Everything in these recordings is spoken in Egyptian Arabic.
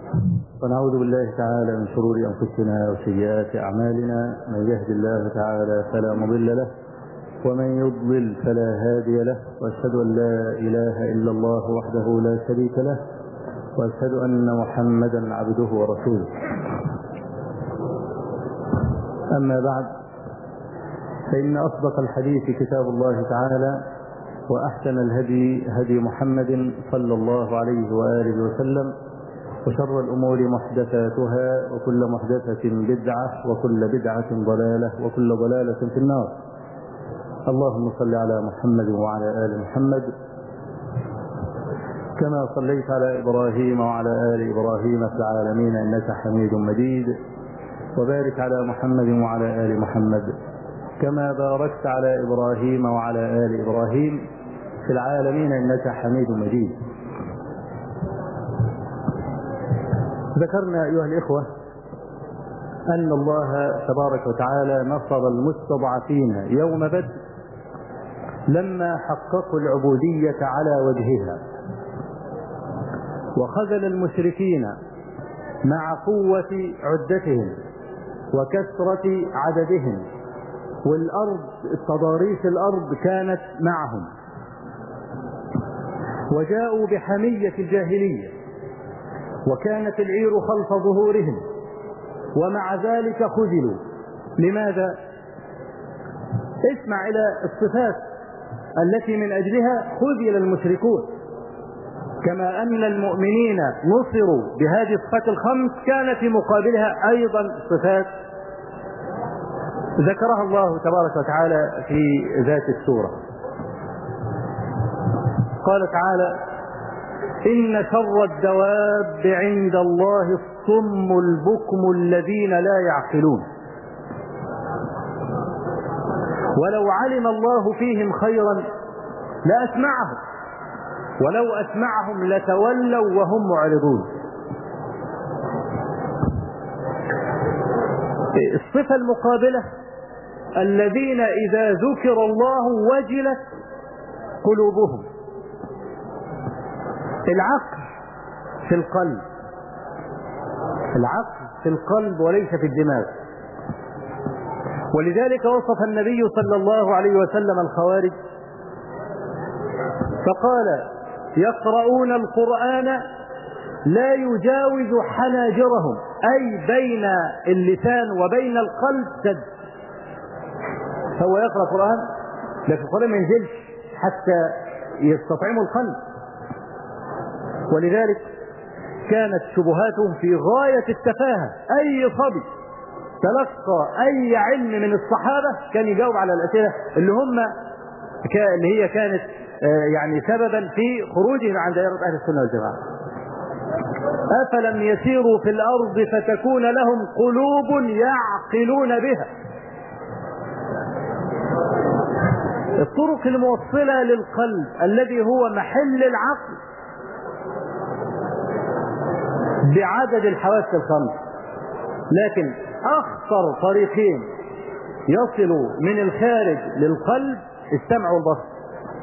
ونعوذ بالله تعالى من شرور أنفسنا وسيئات أعمالنا من يهد الله تعالى فلا مضل له ومن يضلل فلا هادي له وأشهد أن لا إله إلا الله وحده لا شريك له وأشهد أن محمدا عبده ورسوله أما بعد فإن أصدق الحديث كتاب الله تعالى وأحسن الهدي هدي محمد صلى الله عليه وآله وسلم وشر الأمور محدثاتها وكل محدثة بدعة وكل بدعة ضلالة وكل ضلالة في النار اللهم صل على محمد وعلى آل محمد كما صليت على إبراهيم وعلى آل إبراهيم في العالمين إنك حميد مجيد وبارك على محمد وعلى آل محمد كما باركت على إبراهيم وعلى آل إبراهيم في العالمين إنك حميد مجيد ذكرنا أيها الإخوة أن الله تبارك وتعالى نصر المستضعفين يوم بدر لما حققوا العبودية على وجهها وخذل المشركين مع قوة عدتهم وكثرة عددهم والأرض تضاريس الأرض كانت معهم وجاءوا بحمية الجاهلية وكانت العير خلف ظهورهم ومع ذلك خذلوا لماذا اسمع إلى الصفات التي من أجلها خذل المشركون كما أن المؤمنين نصروا بهذه الصفات الخمس كان في مقابلها أيضا صفات ذكرها الله تبارك وتعالى في ذات السورة قال تعالى إن شر الدواب عند الله الصم البكم الذين لا يعقلون ولو علم الله فيهم خيرا لأسمعهم ولو أسمعهم لتولوا وهم معرضون الصفة المقابلة الذين إذا ذكر الله وجلت قلوبهم العقل في القلب العقل في القلب وليس في الدماغ ولذلك وصف النبي صلى الله عليه وسلم الخوارج فقال يقرؤون القرآن لا يجاوز حناجرهم أي بين اللسان وبين القلب سد فهو يقرأ القرآن لكن القرآن ما ينزلش حتى يستطعموا القلب ولذلك كانت شبهاتهم في غاية التفاهة أي صبي تلقى أي علم من الصحابة كان يجاوب على الأسئلة اللي هم اللي هي كانت يعني سببا في خروجهم عن دائرة أهل السنة والجماعة أفلم يسيروا في الأرض فتكون لهم قلوب يعقلون بها الطرق الموصلة للقلب الذي هو محل العقل بعدد الحواس الخمس لكن أخطر طريقين يصلوا من الخارج للقلب السمع والبصر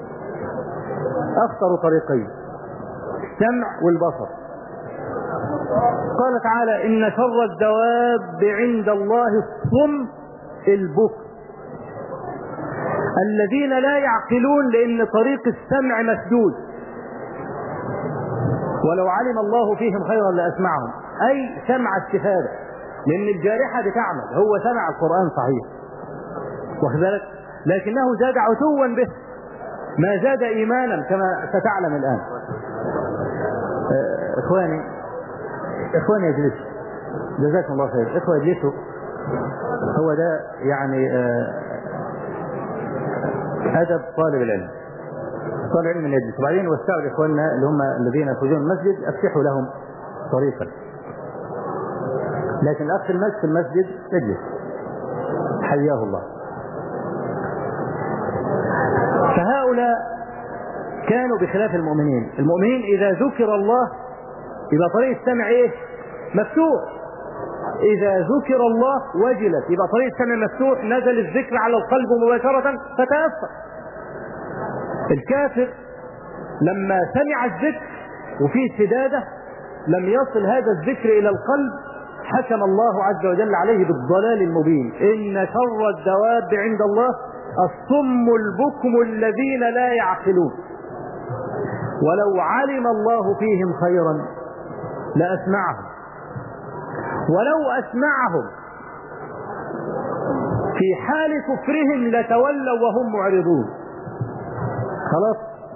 أخطر طريقين السمع والبصر قال تعالى إن شر الدواب عند الله الصم البكر الذين لا يعقلون لأن طريق السمع مسدود ولو علم الله فيهم خيرا لأسمعهم أي سمع استفادة لأن الجارحة بتعمل هو سمع القرآن صحيح واخد بالك لكنه زاد عتوا به ما زاد إيمانا كما ستعلم الآن إخواني إخواني اجلسوا جزاكم الله خير إخوة اجلسوا هو ده يعني أدب طالب العلم طالب العلم من يجلس وبعدين وسعوا لإخواننا اللي هم الذين يخرجون المسجد أفتحوا لهم طريقا لكن الأخ المسجد في المسجد اجلس حياه الله فهؤلاء كانوا بخلاف المؤمنين المؤمنين إذا ذكر الله يبقى طريق السمع إيه مفتوح إذا ذكر الله وجلت يبقى طريق السمع مفتوح نزل الذكر على القلب مباشرة فتأثر الكافر لما سمع الذكر وفيه سدادة لم يصل هذا الذكر إلى القلب حكم الله عز وجل عليه بالضلال المبين إن شر الدواب عند الله الصم البكم الذين لا يعقلون ولو علم الله فيهم خيرا لأسمعهم ولو أسمعهم في حال كفرهم لتولوا وهم معرضون خلاص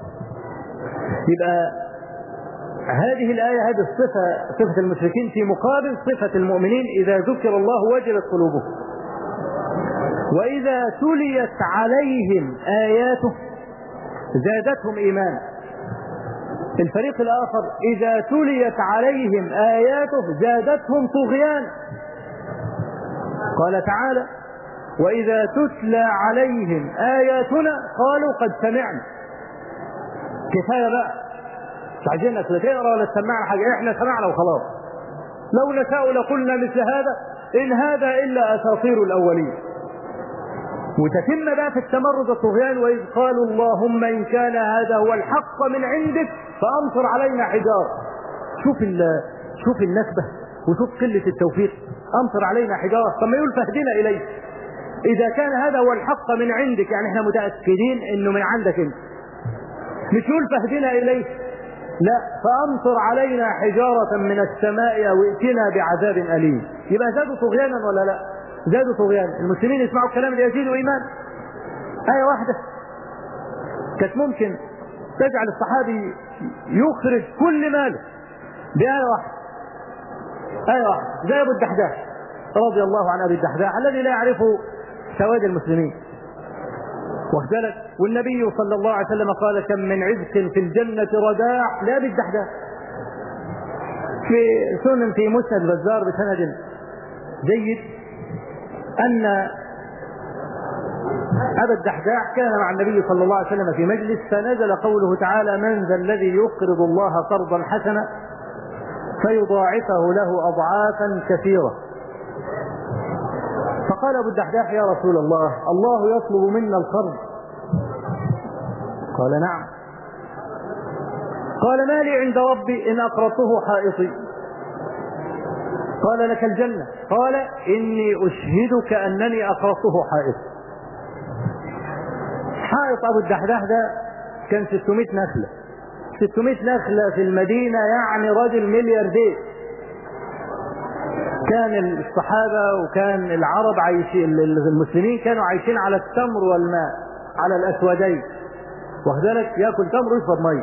يبقى هذه الآية هذه الصفة صفة المشركين في مقابل صفة المؤمنين إذا ذكر الله وجلت قلوبهم وإذا تليت عليهم آياته زادتهم إيمانا الفريق الآخر إذا تليت عليهم آياته زادتهم طغيانا قال تعالى وإذا تتلى عليهم آياتنا قالوا قد سمعنا كفاية بقى مش عايزينك لا تقرا ولا تسمعنا حاجة احنا سمعنا وخلاص لو نشاء لقلنا مثل هذا إن هذا إلا أساطير الأولين وتتم بقى في التمرد والطغيان وإذ قالوا اللهم إن كان هذا هو الحق من عندك فأمطر علينا حجارة شوف شوف النكبة وشوف قلة التوفيق أمطر علينا حجارة طب ما يقول فاهدنا إليه إذا كان هذا هو الحق من عندك يعني احنا متأكدين إنه من عندك أنت مش يقول فاهدنا إليه لا فأمطر علينا حجارة من السماء أو ائتنا بعذاب أليم يبقى زادوا طغيانا ولا لا زادوا طغيانا المسلمين يسمعوا الكلام ليزيدوا إيمان آية واحدة كانت ممكن تجعل الصحابي يخرج كل ماله بآية واحدة آية واحدة زي أبو الدحداح رضي الله عن أبي الدحداح الذي لا يعرف سواد المسلمين واخد بالك والنبي صلى الله عليه وسلم قال كم من عزق في الجنة رداع لا بالدحداح في سنن في مسند البزار بسند جيد أن أبا الدحداح كان مع النبي صلى الله عليه وسلم في مجلس فنزل قوله تعالى من ذا الذي يقرض الله قرضا حسنا فيضاعفه له أضعافا كثيرة فقال أبو الدحداح يا رسول الله الله يطلب منا القرض قال نعم قال ما لي عند ربي إن أقرضته حائطي قال لك الجنة قال إني أشهدك أنني أقرضته حائط حائط أبو الدحداح ده كان 600 نخلة 600 نخلة في المدينة يعني راجل ملياردير كان الصحابة وكان العرب عايشين المسلمين كانوا عايشين على التمر والماء على الأسودين وكذلك ياكل تمر ويشرب ميه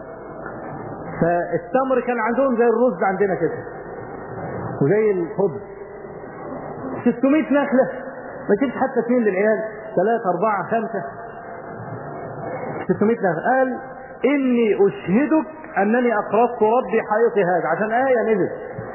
فالتمر كان عندهم زي الرز عندنا كده وزي الخبز 600 نخلة ما جبت حتى اثنين للعيال ثلاثة أربعة خمسة 600 نخلة قال إني أشهدك أنني أقرضت ربي حائطي هذا عشان آية نزل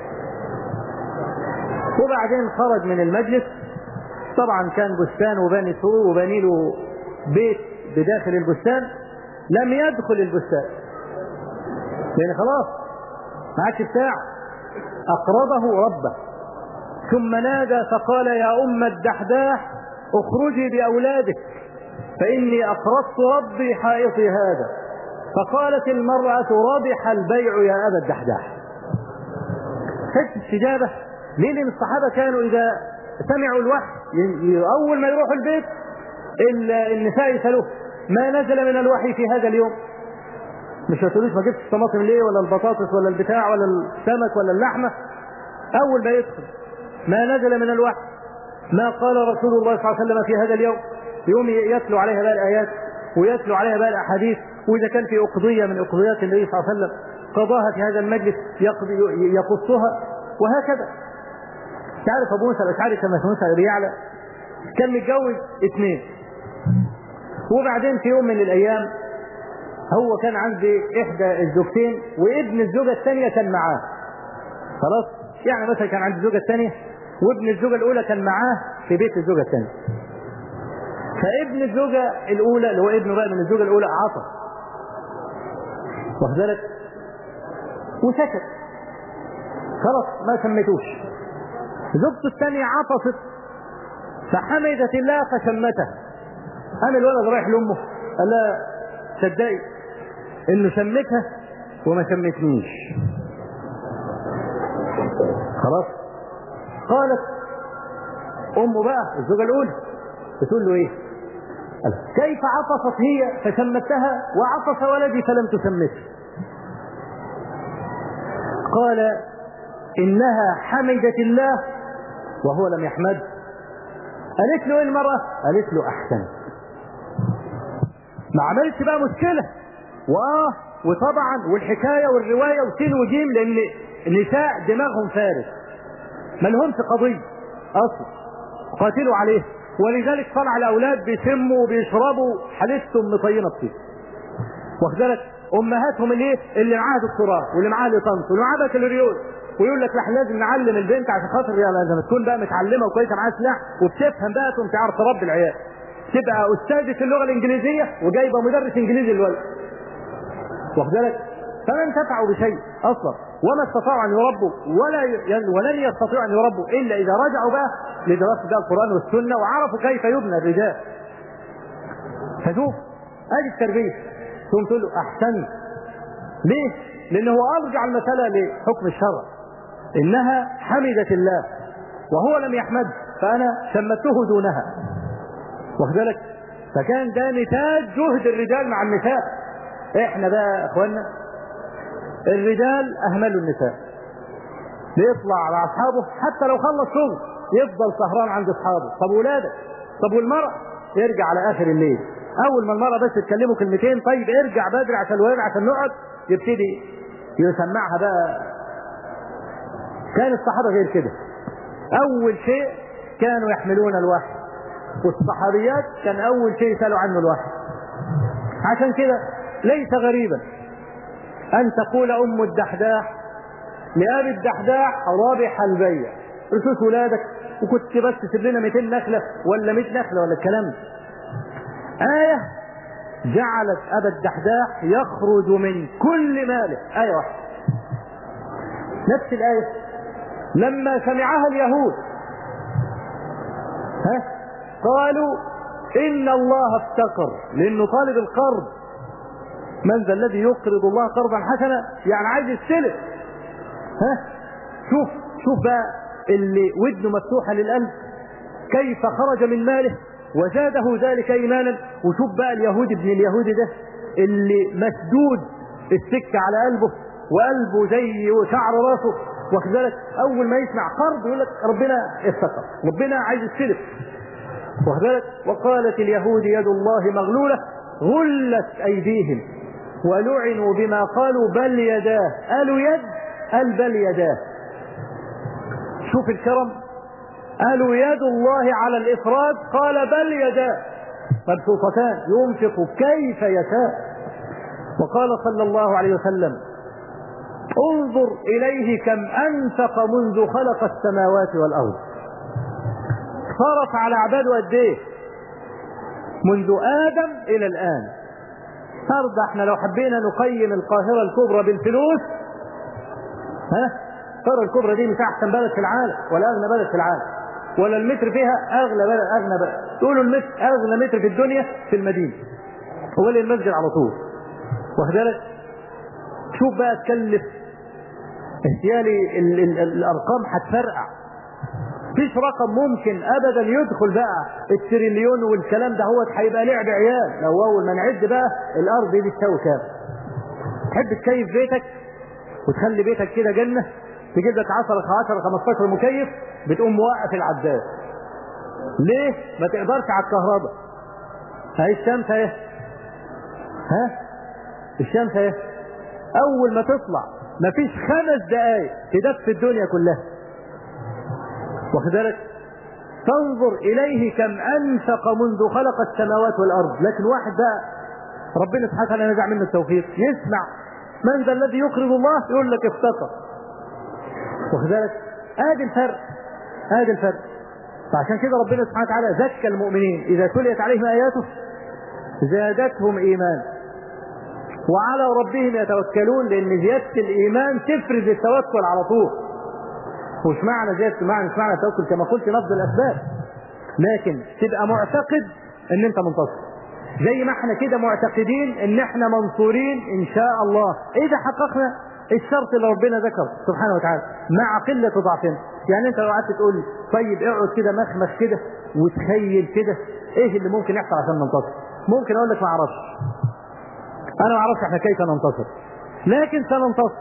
وبعدين خرج من المجلس طبعا كان بستان وبني سور وبني له بيت بداخل البستان لم يدخل البستان لان خلاص ما عادش بتاعه اقرضه ربه ثم نادى فقال يا ام الدحداح اخرجي باولادك فاني اقرضت ربي حائطي هذا فقالت المراه ربح البيع يا ابا الدحداح حس استجابه ليه لان الصحابه كانوا اذا سمعوا الوحي اول ما يروحوا البيت النساء يسالوه ما نزل من الوحي في هذا اليوم مش هتقولوش ما جبتش الطماطم ليه ولا البطاطس ولا البتاع ولا السمك ولا اللحمه اول ما يدخل ما نزل من الوحي ما قال رسول الله صلى الله عليه وسلم في هذا اليوم يوم يتلو عليها بقى الايات ويتلو عليها بقى الاحاديث واذا كان في اقضيه من اقضيات النبي صلى الله عليه وسلم قضاها في هذا المجلس يقصها وهكذا تعرف ابو موسى الاشعري كما موسى بيعلى كان متجوز اثنين وبعدين في يوم من الايام هو كان عندي احدى الزوجتين وابن الزوجه الثانيه كان معاه خلاص يعني مثلا كان عندي الزوجه الثانيه وابن الزوجه الاولى كان معاه في بيت الزوجه الثانيه فابن الزوجه الاولى اللي هو ابنه بقى من الزوجه الاولى عطى واخد بالك وسكت خلاص ما سميتوش زوجته الثانيه عطست فحمدت الله فشمته انا الولد رايح لامه قال لها صدقي انه شمتها وما شمتنيش خلاص قالت امه بقى الزوجه الاولى بتقول له ايه قال كيف عطست هي فشمتها وعطس ولدي فلم تشمته قال انها حمدت الله وهو لم يحمد قالت له ايه المراه قالت له احسنت ما عملتش بقى مشكله واه وطبعا والحكايه والروايه وسين وجيم لان النساء دماغهم فارغ ما لهمش قضيه اصلا قاتلوا عليه ولذلك طلع الاولاد بيشموا وبيشربوا حالتهم مطينه فيه واخد بالك امهاتهم اللي ايه اللي معاها دكتوراه واللي معاها ليسانس واللي معاها بكالوريوس ويقول لك احنا لازم نعلم البنت عشان خاطر يعني لما تكون بقى متعلمه وكويسه معاها سلاح وبتفهم بقى تقوم تعرف تربي العيال تبقى استاذه اللغه الانجليزيه وجايبه مدرس انجليزي للولد واخد بالك فما انتفعوا بشيء اصلا وما استطاعوا ان يربوا ولا ي... ولن يستطيعوا ان يربوا الا اذا رجعوا بقى لدراسه بقى القران والسنه وعرفوا كيف يبنى الرجال فشوف ادي التربيه ثم تقول له احسنت ليه؟ لانه هو ارجع المساله لحكم الشرع انها حمدت الله وهو لم يحمد فانا شمته دونها واخد بالك فكان ده نتاج جهد الرجال مع النساء احنا بقى يا اخوانا الرجال اهملوا النساء بيطلع على اصحابه حتى لو خلص شغل يفضل سهران عند اصحابه طب ولادك طب والمرأة يرجع على اخر الليل اول ما المرأة بس تكلمه كلمتين طيب ارجع بدري عشان الولاد عشان نقعد يبتدي يسمعها بقى كان الصحابة غير كده اول شيء كانوا يحملون الوحي والصحابيات كان اول شيء يسالوا عنه الوحي عشان كده ليس غريبا ان تقول ام الدحداح لابي الدحداح رابح البيع رسوس ولادك وكنت بس تسيب لنا 200 نخله ولا 100 نخله ولا الكلام ده آية جعلت أبا الدحداح يخرج من كل ماله آية واحدة نفس الآية لما سمعها اليهود ها قالوا إن الله افتقر لأنه طالب القرض من ذا الذي يقرض الله قرضا حسنا يعني عايز يستلف ها شوف شوف بقى اللي ودنه مفتوحة للقلب كيف خرج من ماله وزاده ذلك ايمانا وشوف بقى اليهود ابن اليهود ده اللي مسدود السكه على قلبه وقلبه زي شعر راسه وكذلك اول ما يسمع قرض يقول لك ربنا افتقر ربنا عايز يستلف وكذلك وقالت اليهود يد الله مغلوله غلت ايديهم ولعنوا بما قالوا بل يداه قالوا يد قال بل يداه شوف الكرم قالوا يد الله على الافراد قال بل يداه مبسوطتان ينفق كيف يشاء وقال صلى الله عليه وسلم انظر اليه كم انفق منذ خلق السماوات والارض صرف على عباده قد ايه منذ ادم الى الان النهارده احنا لو حبينا نقيم القاهره الكبرى بالفلوس ها القاهره الكبرى دي مش احسن بلد في العالم ولا اغنى بلد في العالم ولا المتر فيها اغلى بلد اغنى بلد تقولوا المتر اغلى متر في الدنيا في المدينه هو اللي المسجد على طول واخد بالك شوف بقى تكلف احتيالي ال- ال- الارقام هتفرقع مفيش رقم ممكن ابدا يدخل بقى التريليون والكلام ده هو هيبقى لعب عيال لو اول ما نعد بقى الارض دي تساوي كام تحب تكيف بيتك وتخلي بيتك كده جنه تجيب لك 10 10 15 مكيف بتقوم موقف العداد ليه ما تقدرش على الكهرباء هاي الشمس اهي ها الشمس اهي اول ما تطلع مفيش خمس دقايق تدفي الدنيا كلها واخد بالك تنظر اليه كم انفق منذ خلق السماوات والارض لكن واحد بقى ربنا سبحانه وتعالى نزع منه التوفيق يسمع من ذا الذي يقرض الله يقول لك افتقر واخد بالك ادي الفرق ادي الفرق فعشان كده ربنا سبحانه وتعالى زكى المؤمنين اذا تليت عليهم اياته زادتهم ايمان وعلى ربهم يتوكلون لان زياده الايمان تفرز التوكل على طول مش معنى زياده معنى مش معنى التوكل كما قلت لفظ الاسباب لكن تبقى معتقد ان انت منتصر زي ما احنا كده معتقدين ان احنا منصورين ان شاء الله اذا حققنا الشرط اللي ربنا ذكر سبحانه وتعالى مع قلة ضعفنا يعني انت لو قعدت تقول طيب اقعد كده مخمخ كده وتخيل كده ايه اللي ممكن يحصل عشان ننتصر ممكن اقول لك ما اعرفش انا ما اعرفش احنا كيف ننتصر لكن سننتصر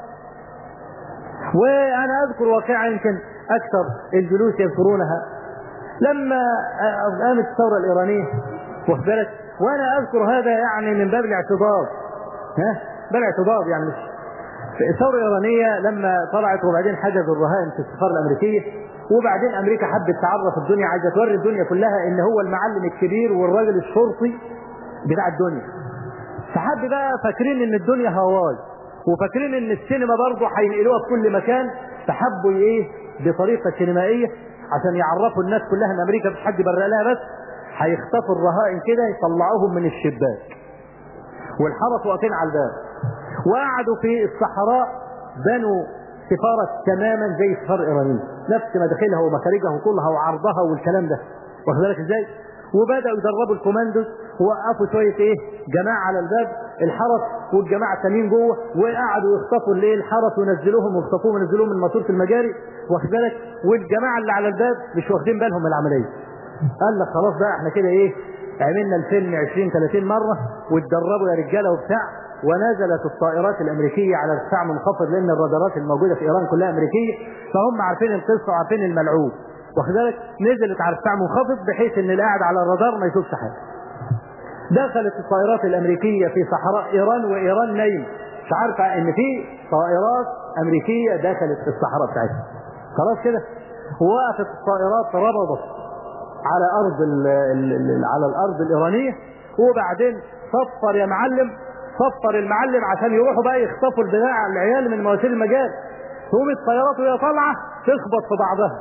وانا اذكر واقعة يمكن اكثر الجلوس يذكرونها لما قامت الثورة الايرانية واخد بالك وانا اذكر هذا يعني من باب الاعتضاد ها باب الاعتضاد يعني مش الثوره الايرانيه لما طلعت وبعدين حجزوا الرهائن في السفاره الامريكيه وبعدين امريكا حبت تعرف الدنيا عايزه توري الدنيا كلها ان هو المعلم الكبير والراجل الشرطي بتاع الدنيا فحب بقى فاكرين ان الدنيا هواي وفاكرين ان السينما برضه هينقلوها في كل مكان فحبوا ايه بطريقه سينمائيه عشان يعرفوا الناس كلها ان امريكا مش حد يبرق لها بس هيخطفوا الرهائن كده يطلعوهم من الشباك والحرس واقفين على الباب وقعدوا في الصحراء بنوا سفارة تماما زي السفارة الإيرانية نفس مداخلها ومخارجها وطولها وعرضها والكلام ده واخد بالك ازاي؟ وبدأوا يدربوا الكوماندوز ووقفوا شوية ايه جماعة على الباب الحرس والجماعة التانيين جوه وقعدوا يخطفوا الليل الحرس وينزلوهم ويخطفوهم وينزلوهم من ماسورة المجاري واخد بالك والجماعة اللي على الباب مش واخدين بالهم من العملية قال لك خلاص بقى احنا كده ايه عملنا الفيلم 20 30 مرة واتدربوا يا رجالة وبتاع ونزلت الطائرات الامريكيه على ارتفاع منخفض لان الرادارات الموجوده في ايران كلها امريكيه فهم عارفين القصه وعارفين الملعوب واخد بالك نزلت على ارتفاع منخفض بحيث ان اللي قاعد على الرادار ما يشوفش حاجه دخلت الطائرات الامريكيه في صحراء ايران وايران نايم مش عارفه ان في طائرات امريكيه دخلت في الصحراء بتاعتها خلاص كده وقفت الطائرات ربضت على ارض ال ال على الارض الايرانيه وبعدين صفر يا معلم صفر المعلم عشان يروحوا بقى يخطفوا البضاعة العيال من مواسير المجال تقوم الطيارات وهي طالعة تخبط في بعضها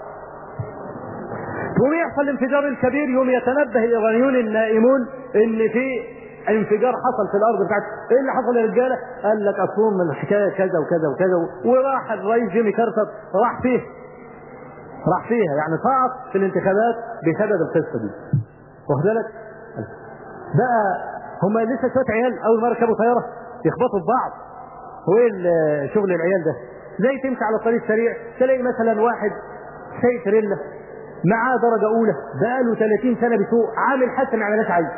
تقوم يحصل الانفجار الكبير يوم يتنبه الايرانيون النائمون ان في انفجار حصل في الارض بتاعت ايه اللي حصل يا رجاله؟ قال لك اصوم من الحكايه كذا وكذا وكذا وراح الرئيس جيمي كارتر راح فيه راح فيها يعني سقط في الانتخابات بسبب القصه دي واخد بالك؟ بقى هم لسه شويه عيال اول مره ركبوا طياره يخبطوا في بعض هو ايه شغل العيال ده زي تمشي على طريق سريع تلاقي مثلا واحد سايق تريلا معاه درجه اولى بقاله 30 سنه بيسوق عامل حادثه ما عملهاش عايز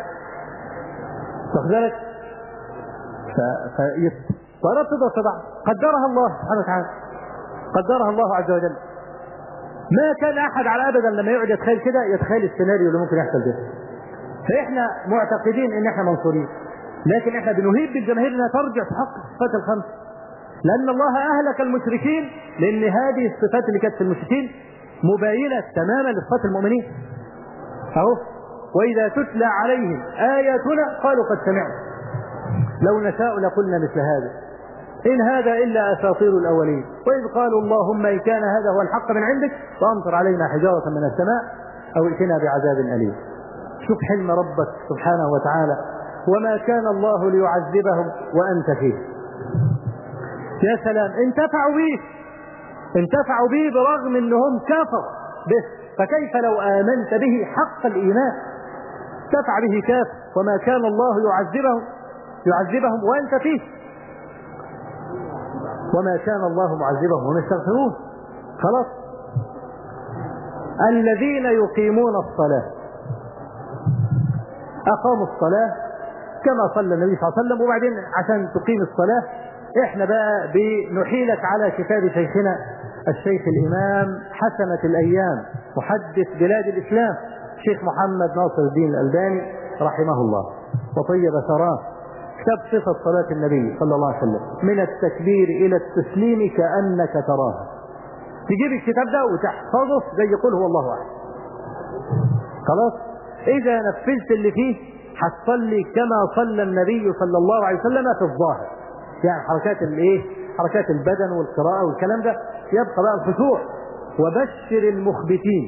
واخد بالك ف... ف... طيارات تقدر تضع قدرها الله سبحانه وتعالى قدرها الله عز وجل ما كان احد على ابدا لما يقعد يتخيل كده يتخيل السيناريو اللي ممكن يحصل ده فاحنا معتقدين ان احنا منصورين لكن احنا بنهيب بالجماهير انها ترجع تحقق الصفات الخمس لان الله اهلك المشركين لان هذه الصفات اللي كانت في المشركين مباينه تماما لصفات المؤمنين اهو واذا تتلى عليهم اياتنا قالوا قد سمعنا لو نشاء لقلنا مثل هذا إن هذا إلا أساطير الأولين وإذ قالوا اللهم إن كان هذا هو الحق من عندك فأمطر علينا حجارة من السماء أو ائتنا بعذاب أليم شوف حلم ربك سبحانه وتعالى وما كان الله ليعذبهم وأنت فيه يا سلام انتفعوا به انتفعوا به برغم انهم كفروا به فكيف لو آمنت به حق الإيمان انتفع به كافر وما كان الله يعذبهم يعذبهم وأنت فيه وما كان الله معذبهم وهم يستغفرون خلاص الذين يقيمون الصلاة أقاموا الصلاة كما صلى النبي صلى الله عليه وسلم وبعدين عشان تقيم الصلاة احنا بقى بنحيلك على كتاب شيخنا الشيخ الإمام حسنة الأيام محدث بلاد الإسلام شيخ محمد ناصر الدين الألباني رحمه الله وطيب ثراه كتاب صفة صلاة النبي صلى الله عليه وسلم من التكبير إلى التسليم كأنك تراها تجيب الكتاب ده وتحفظه زي يقول هو الله أحد خلاص إذا نفذت اللي فيه هتصلي كما صلى النبي صلى الله عليه وسلم في الظاهر يعني حركات الايه حركات البدن والقراءة والكلام ده يبقى بقى الخشوع وبشر المخبتين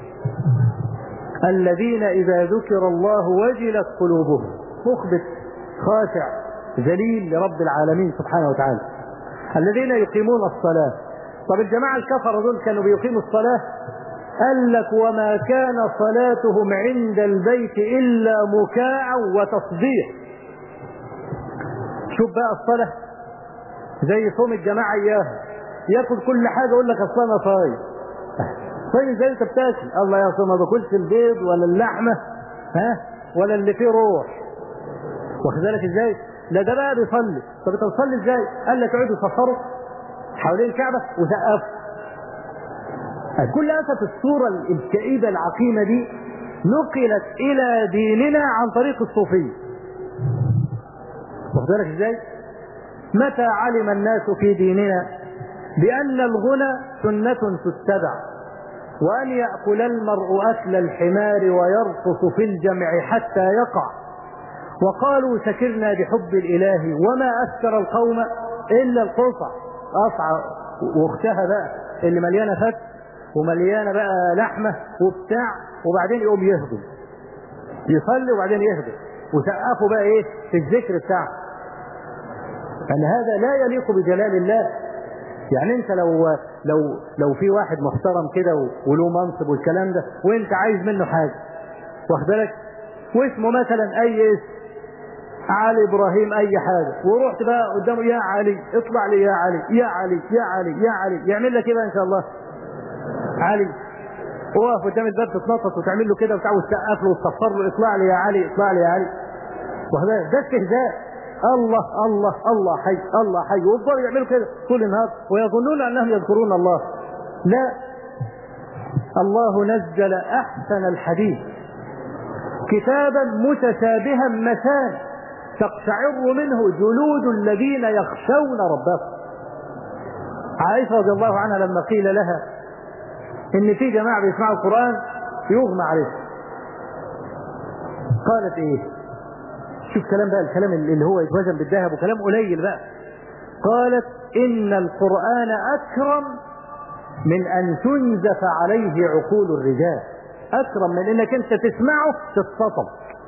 الذين إذا ذكر الله وجلت قلوبهم مخبت خاشع ذليل لرب العالمين سبحانه وتعالى الذين يقيمون الصلاة طب الجماعة الكفر دول كانوا بيقيموا الصلاة قال لك وما كان صلاتهم عند البيت إلا مكاء وتصديق شوف بقى الصلاة زي صوم الجماعه اياها ياكل كل حاجه يقول لك اصل انا صايم صايم ازاي انت بتاكل الله يا ما باكلش البيض ولا اللحمه ها ولا اللي فيه روح واخد بالك ازاي لا ده بقى بيصلي طب انت بتصلي ازاي قال لك اقعدوا صفروا حوالين الكعبه وسقفوا كل اسف الصوره الكئيبه العقيمه دي نقلت الى ديننا عن طريق الصوفيه واخد بالك ازاي متى علم الناس في ديننا بان الغنى سنه تتبع وان ياكل المرء اكل الحمار ويرقص في الجمع حتى يقع وقالوا سكرنا بحب الاله وما اسكر القوم الا القصع قصعه واختها بقى اللي مليانه فت ومليانه بقى لحمه وبتاع وبعدين يقوم يهضم يصلي وبعدين يهضم وسقفوا بقى ايه في الذكر بتاعه ان هذا لا يليق بجلال الله يعني انت لو لو لو في واحد محترم كده وله منصب والكلام ده وانت عايز منه حاجه واخد بالك واسمه مثلا اي اسم علي ابراهيم اي حاجه ورحت بقى قدامه يا علي اطلع لي يا علي يا علي يا علي يا علي يعمل لك ايه بقى ان شاء الله علي وقف قدام الباب تتنطط وتعمل له كده وبتاع وتسقف له وتصفر له اطلع لي يا علي اطلع لي يا علي وهذا ده استهزاء الله الله الله حي الله حي ويفضلوا يعملوا كده طول النهار ويظنون انهم يذكرون الله لا الله نزل احسن الحديث كتابا متشابها مثان تقشعر منه جلود الذين يخشون ربهم عائشه رضي الله عنها لما قيل لها ان في جماعه بيسمعوا القران يغمى عليهم قالت ايه شوف كلام بقى الكلام اللي هو يتوزن بالذهب وكلام قليل بقى قالت ان القران اكرم من ان تنزف عليه عقول الرجال اكرم من انك انت تسمعه تتصطم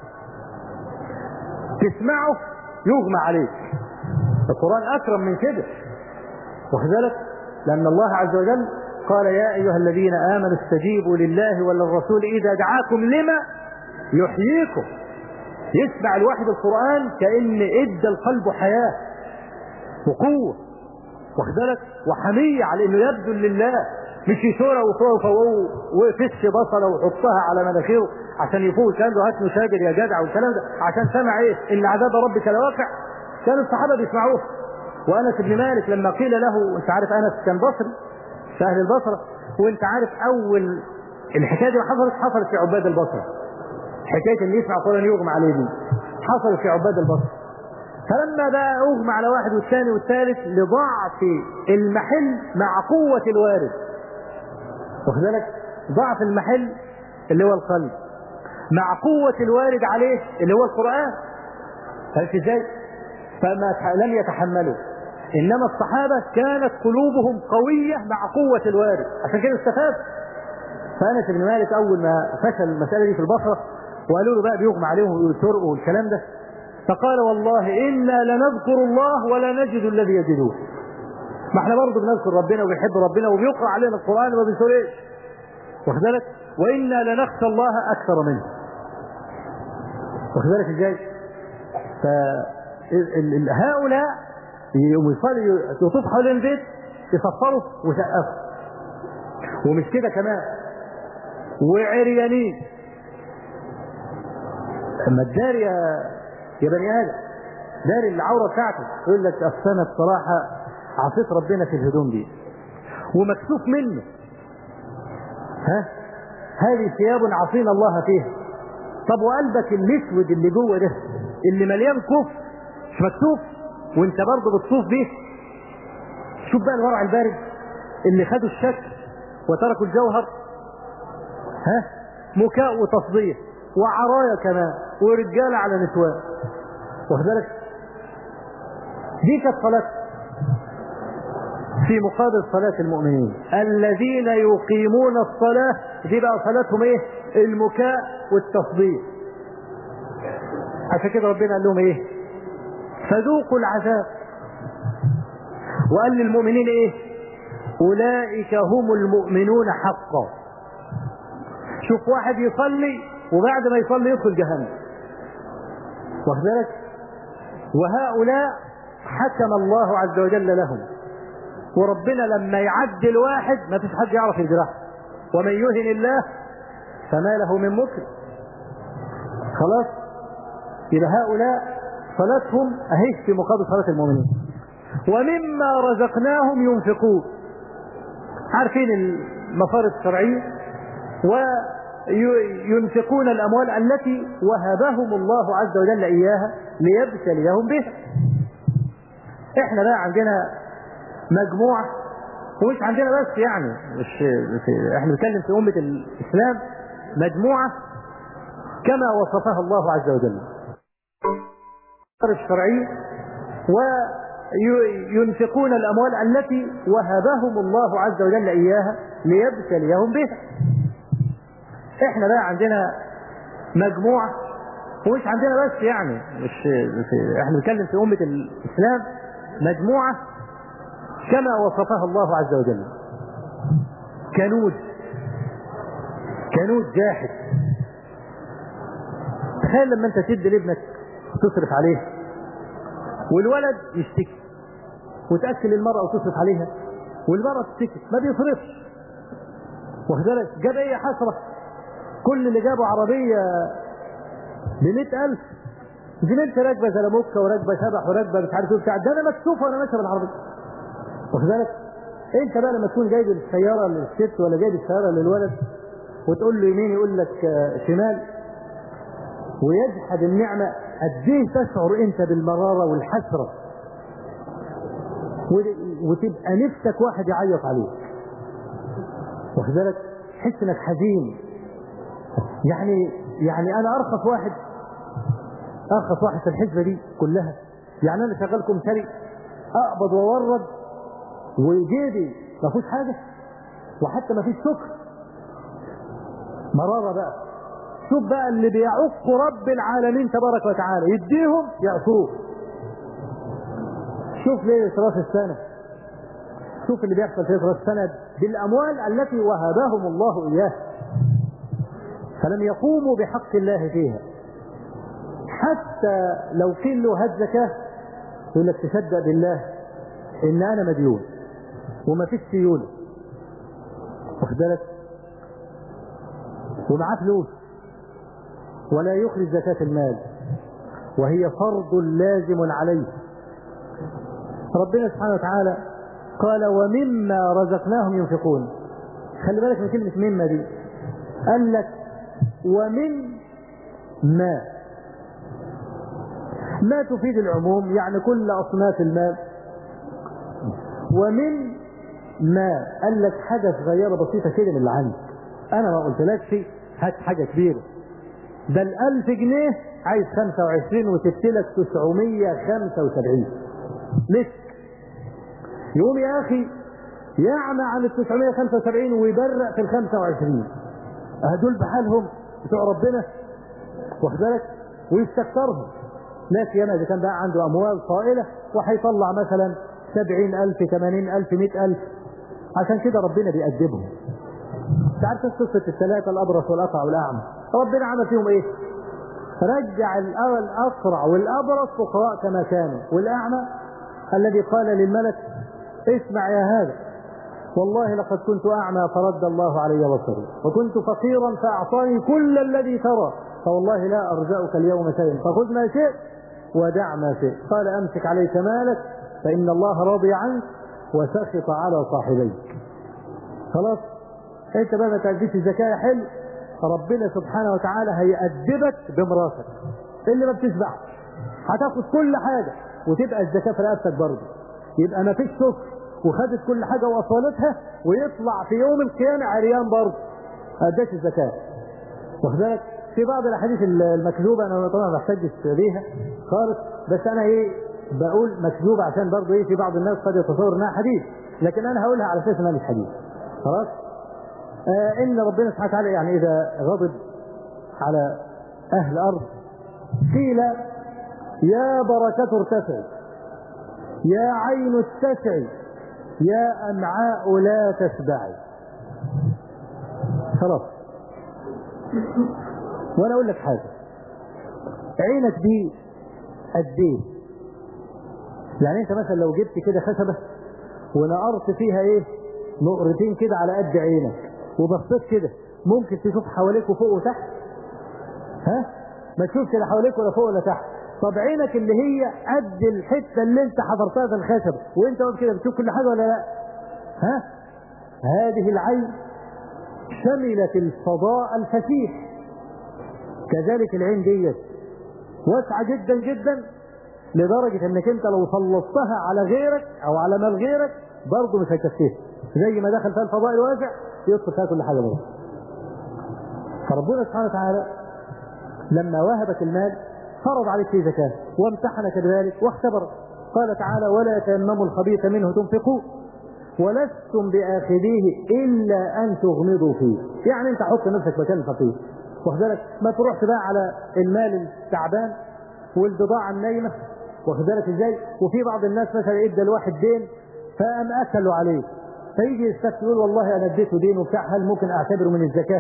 تسمعه يغمى عليك القران اكرم من كده واخد بالك لان الله عز وجل قال يا ايها الذين امنوا استجيبوا لله وللرسول اذا دعاكم لما يحييكم يسمع الواحد القران كان ادى القلب حياه وقوه واخد بالك وحميه على انه يبذل لله مش يشوره وفوق وفش بصله ويحطها على مناخيره عشان يفوق الكلام ده هات مشاجر يا جدع والكلام ده عشان سمع ايه ان عذاب ربك لواقع كان الصحابه بيسمعوه وانس بن مالك لما قيل له انت عارف انس كان بصري في اهل البصره وانت عارف اول الحكايه دي حصلت حصلت في عباد البصره حكايه ان يسمع قران يغمى عليه دي حصلت في عباد البصره فلما بقى اغمى على واحد والثاني والثالث لضعف المحل مع قوه الوارد واخد بالك ضعف المحل اللي هو القلب مع قوة الوارد عليه اللي هو القرآن عرفت ازاي؟ فما لم يتحملوا انما الصحابة كانت قلوبهم قوية مع قوة الوارد عشان كده استفاد فانس بن مالك اول ما فشل المسألة دي في البصرة وقالوا له بقى بيغمى عليهم ويسرقوا والكلام ده فقال والله انا لنذكر الله ولا نجد الذي يجدوه ما احنا برضه بنذكر ربنا وبنحب ربنا وبيقرا علينا القران وما بنسوريش واخد بالك وانا لنخشى الله اكثر منه واخد بالك ازاي ف هؤلاء يقوموا يصلي يطوف حوالين البيت يصفروا ويسقفوا ومش كده كمان وعريانين اما تداري يا يا بني ادم داري العوره بتاعته يقول لك اصل انا بصراحه عصيت ربنا في الهدوم دي ومكسوف منه ها هذه ثياب عصينا الله فيها طب وقلبك الاسود اللي جوه ده اللي مليان كفر مش مكسوف وانت برضه بتطوف بيه شوف بقى الورع البارد اللي خدوا الشكل وتركوا الجوهر ها مكاء وتصديق وعرايا كمان ورجاله على نسوان واخد بالك دي كانت صلاه في مقابل صلاة المؤمنين الذين يقيمون الصلاة دي بقى صلاتهم ايه المكاء والتصديق عشان كده ربنا قال لهم ايه فذوقوا العذاب وقال للمؤمنين ايه اولئك هم المؤمنون حقا شوف واحد يصلي وبعد ما يصلي يدخل جهنم واخد بالك وهؤلاء حكم الله عز وجل لهم وربنا لما يعدل واحد ما فيش حد يعرف يجرحه ومن يهن الله فما له من مكرم خلاص يبقى هؤلاء صلاتهم اهي في مقابل صلاة المؤمنين ومما رزقناهم ينفقون عارفين المصارف الشرعية وينفقون الأموال التي وهبهم الله عز وجل إياها ليبتليهم بها احنا بقى عندنا مجموعة ومش عندنا بس يعني مش احنا بنتكلم في أمة الإسلام مجموعة كما وصفها الله عز وجل الشرعية وينفقون الأموال التي وهبهم الله عز وجل إياها ليبتليهم بها احنا بقى عندنا مجموعة ومش عندنا بس يعني مش احنا بنتكلم في أمة الإسلام مجموعة كما وصفها الله عز وجل كنود كنود جاحد تخيل لما انت تدي لابنك تصرف عليه والولد يشتكي وتاكل المراه وتصرف عليها والمراه تشتكي ما بيصرفش واخد بالك جاب ايه حسره كل اللي جابوا عربيه ب 100000 زميلتي راكبه زلموكه وراكبه شبح وراكبه مش عارف ايه بتاع ده انا مكسوف وانا ماشي بالعربيه واخد بالك انت بقى لما تكون جايب السياره للست ولا جايب السياره للولد وتقول له يمين يقول لك شمال ويجحد النعمة قد ايه تشعر انت بالمرارة والحسرة وتبقى نفسك واحد يعيط عليك واخد بالك تحس انك حزين يعني يعني انا ارخص واحد ارخص واحد في الحسبه دي كلها يعني انا شغال كمثري اقبض واورد وجيبي ما فيهوش حاجه وحتى ما فيش سكر مراره بقى شوف بقى اللي بيعق رب العالمين تبارك وتعالى يديهم يعصوه شوف ليه راس السنه شوف اللي بيحصل في راس السنه بالاموال التي وهبهم الله اياها فلم يقوموا بحق الله فيها حتى لو قيل له هات زكاه يقول لك تصدق بالله ان انا مديون وما فيش سيوله واخد بالك ومعاه فلوس ولا يخرج زكاة المال وهي فرض لازم عليه ربنا سبحانه وتعالى قال ومما رزقناهم ينفقون خلي بالك من كلمة مما دي قال لك ومن ما ما تفيد العموم يعني كل أصناف المال ومن ما قال لك حاجة صغيرة بسيطة كده من اللي عندك أنا ما قلتلكش هات حاجة كبيرة ده الألف جنيه عايز 25 وسبت لك 975 مسك يقوم يا أخي يعمى عن ال 975 ويبرق في ال 25 هدول بحالهم بتوع ربنا واخد بالك ويستكترهم ناس ياما اذا كان بقى عنده اموال طائله وهيطلع مثلا 70000 80000 100000 عشان كده ربنا بيأدبهم انت عارف قصه الثلاثه الابرص والاقرع والاعمى ربنا عمل فيهم ايه؟ رجع الاقرع والابرص فقراء كما كانوا والاعمى الذي قال للملك اسمع يا هذا والله لقد كنت اعمى فرد الله علي بصري وكنت فقيرا فاعطاني كل الذي ترى فوالله لا ارجعك اليوم شيئا فخذ ما شئت ودع ما شئت قال امسك عليك مالك فان الله راضي عنك وسخط على صاحبيك خلاص انت بقى ما تأديش الزكاة حلو ربنا سبحانه وتعالى هيأدبك بمراتك اللي ما بتشبعش هتاخد كل حاجة وتبقى الزكاة في رقبتك برضه يبقى ما فيش سكر وخدت كل حاجة وصلتها ويطلع في يوم القيامة عريان برضه أداش الزكاة واخد بالك في بعض الأحاديث المكذوبة أنا طبعا ما بحتجش بيها خالص بس أنا إيه بقول مكذوبة عشان برضه إيه في بعض الناس قد يتصور إنها حديث لكن أنا هقولها على أساس إنها مش حديث خلاص آه ان ربنا سبحانه وتعالى يعني اذا غضب على اهل الارض قيل يا بركة ارتفعي يا عين اتسعي يا امعاء لا تشبعي خلاص وانا اقول لك حاجه عينك دي قد ايه يعني انت مثلا لو جبت كده خشبه ونقرت فيها ايه نقرتين كده على قد عينك وبصيت كده ممكن تشوف حواليك وفوق وتحت ها ما تشوفش لا حواليك ولا فوق ولا تحت طب عينك اللي هي قد الحته اللي انت حضرتها في الخشب وانت واقف كده بتشوف كل حاجه ولا لا ها هذه العين شملت الفضاء الفسيح كذلك العين ديت واسعه جدا جدا لدرجه انك انت لو سلطتها على غيرك او على مال غيرك برضه مش هيكفيها زي ما دخل فيها الفضاء الواسع يدخل فيها كل حاجه برضه فربنا سبحانه وتعالى لما وهبك المال فرض عليك فيه زكاه وامتحنك بذلك واختبرك قال تعالى ولا تيمموا الخبيث منه تنفقون ولستم باخذيه الا ان تغمضوا فيه يعني انت حط نفسك مكان الفقير واخد بالك ما تروحش بقى على المال التعبان والبضاعه النايمه واخد بالك ازاي وفي بعض الناس مثلا ادى الواحد دين فقام اكلوا عليه فيجي يستفتي يقول والله انا اديته دين وبتاع هل ممكن اعتبره من الزكاه؟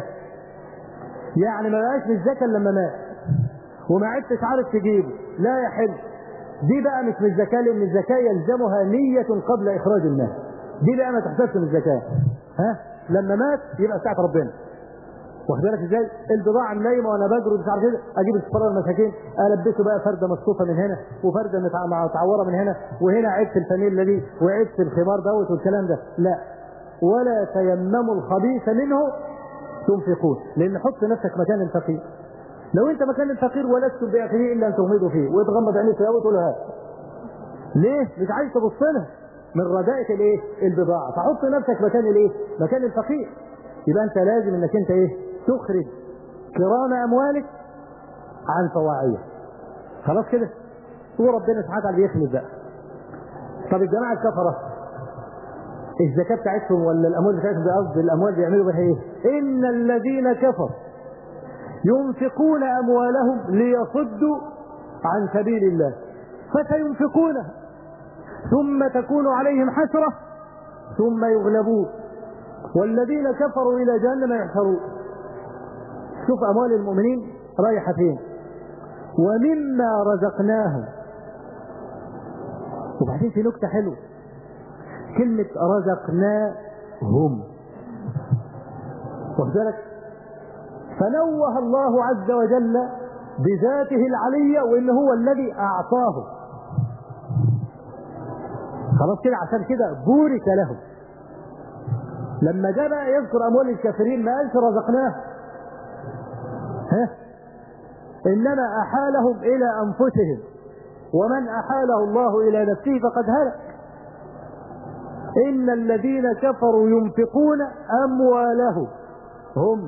يعني ما بقاش من الزكاه لما مات وما عدتش عارف تجيبه لا يحل دي بقى مش من الزكاه لان الزكاه يلزمها نيه قبل اخراج المال دي بقى ما تحسبش من الزكاه ها لما مات يبقى بتاعت ربنا واخد بالك ازاي؟ البضاعه النايمه وانا بجرد مش عارف ايه اجيب الفقراء المساكين البسه بقى فرده مصفوفه من هنا وفرده متعوره من هنا وهنا عيب في الفانيلا دي وعيب في الخمار دوت والكلام ده لا ولا تيمموا الخبيث منه تنفقون لان حط نفسك مكان الفقير لو انت مكان الفقير ولستم باخره الا ان تغمضوا فيه وتغمض عينيك كده وتقول هات ليه؟ مش عايز تبص لها من رداءة الايه؟ البضاعة فحط نفسك مكان الايه؟ مكان الفقير يبقى انت لازم انك انت ايه؟ تخرج كرام اموالك عن فواعيه خلاص كده وربنا سبحانه وتعالى بيخلف بقى طب الجماعه الكفره الزكاه بتاعتهم ولا الاموال بتاعتهم قصدي الاموال بيعملوا بها ايه؟ ان الذين كفروا ينفقون اموالهم ليصدوا عن سبيل الله فسينفقونها ثم تكون عليهم حسره ثم يغلبون والذين كفروا الى جهنم يحشرون شوف اموال المؤمنين رايحه فين ومما رزقناهم وبعدين في نكته حلوه كلمه رزقناهم واخد بالك فنوه الله عز وجل بذاته العليه وان هو الذي اعطاه خلاص كده عشان كده بورك لهم لما جاء بقى يذكر اموال الكافرين ما قالش رزقناهم ها انما احالهم الى انفسهم ومن احاله الله الى نفسه فقد هلك ان الذين كفروا ينفقون اموالهم هم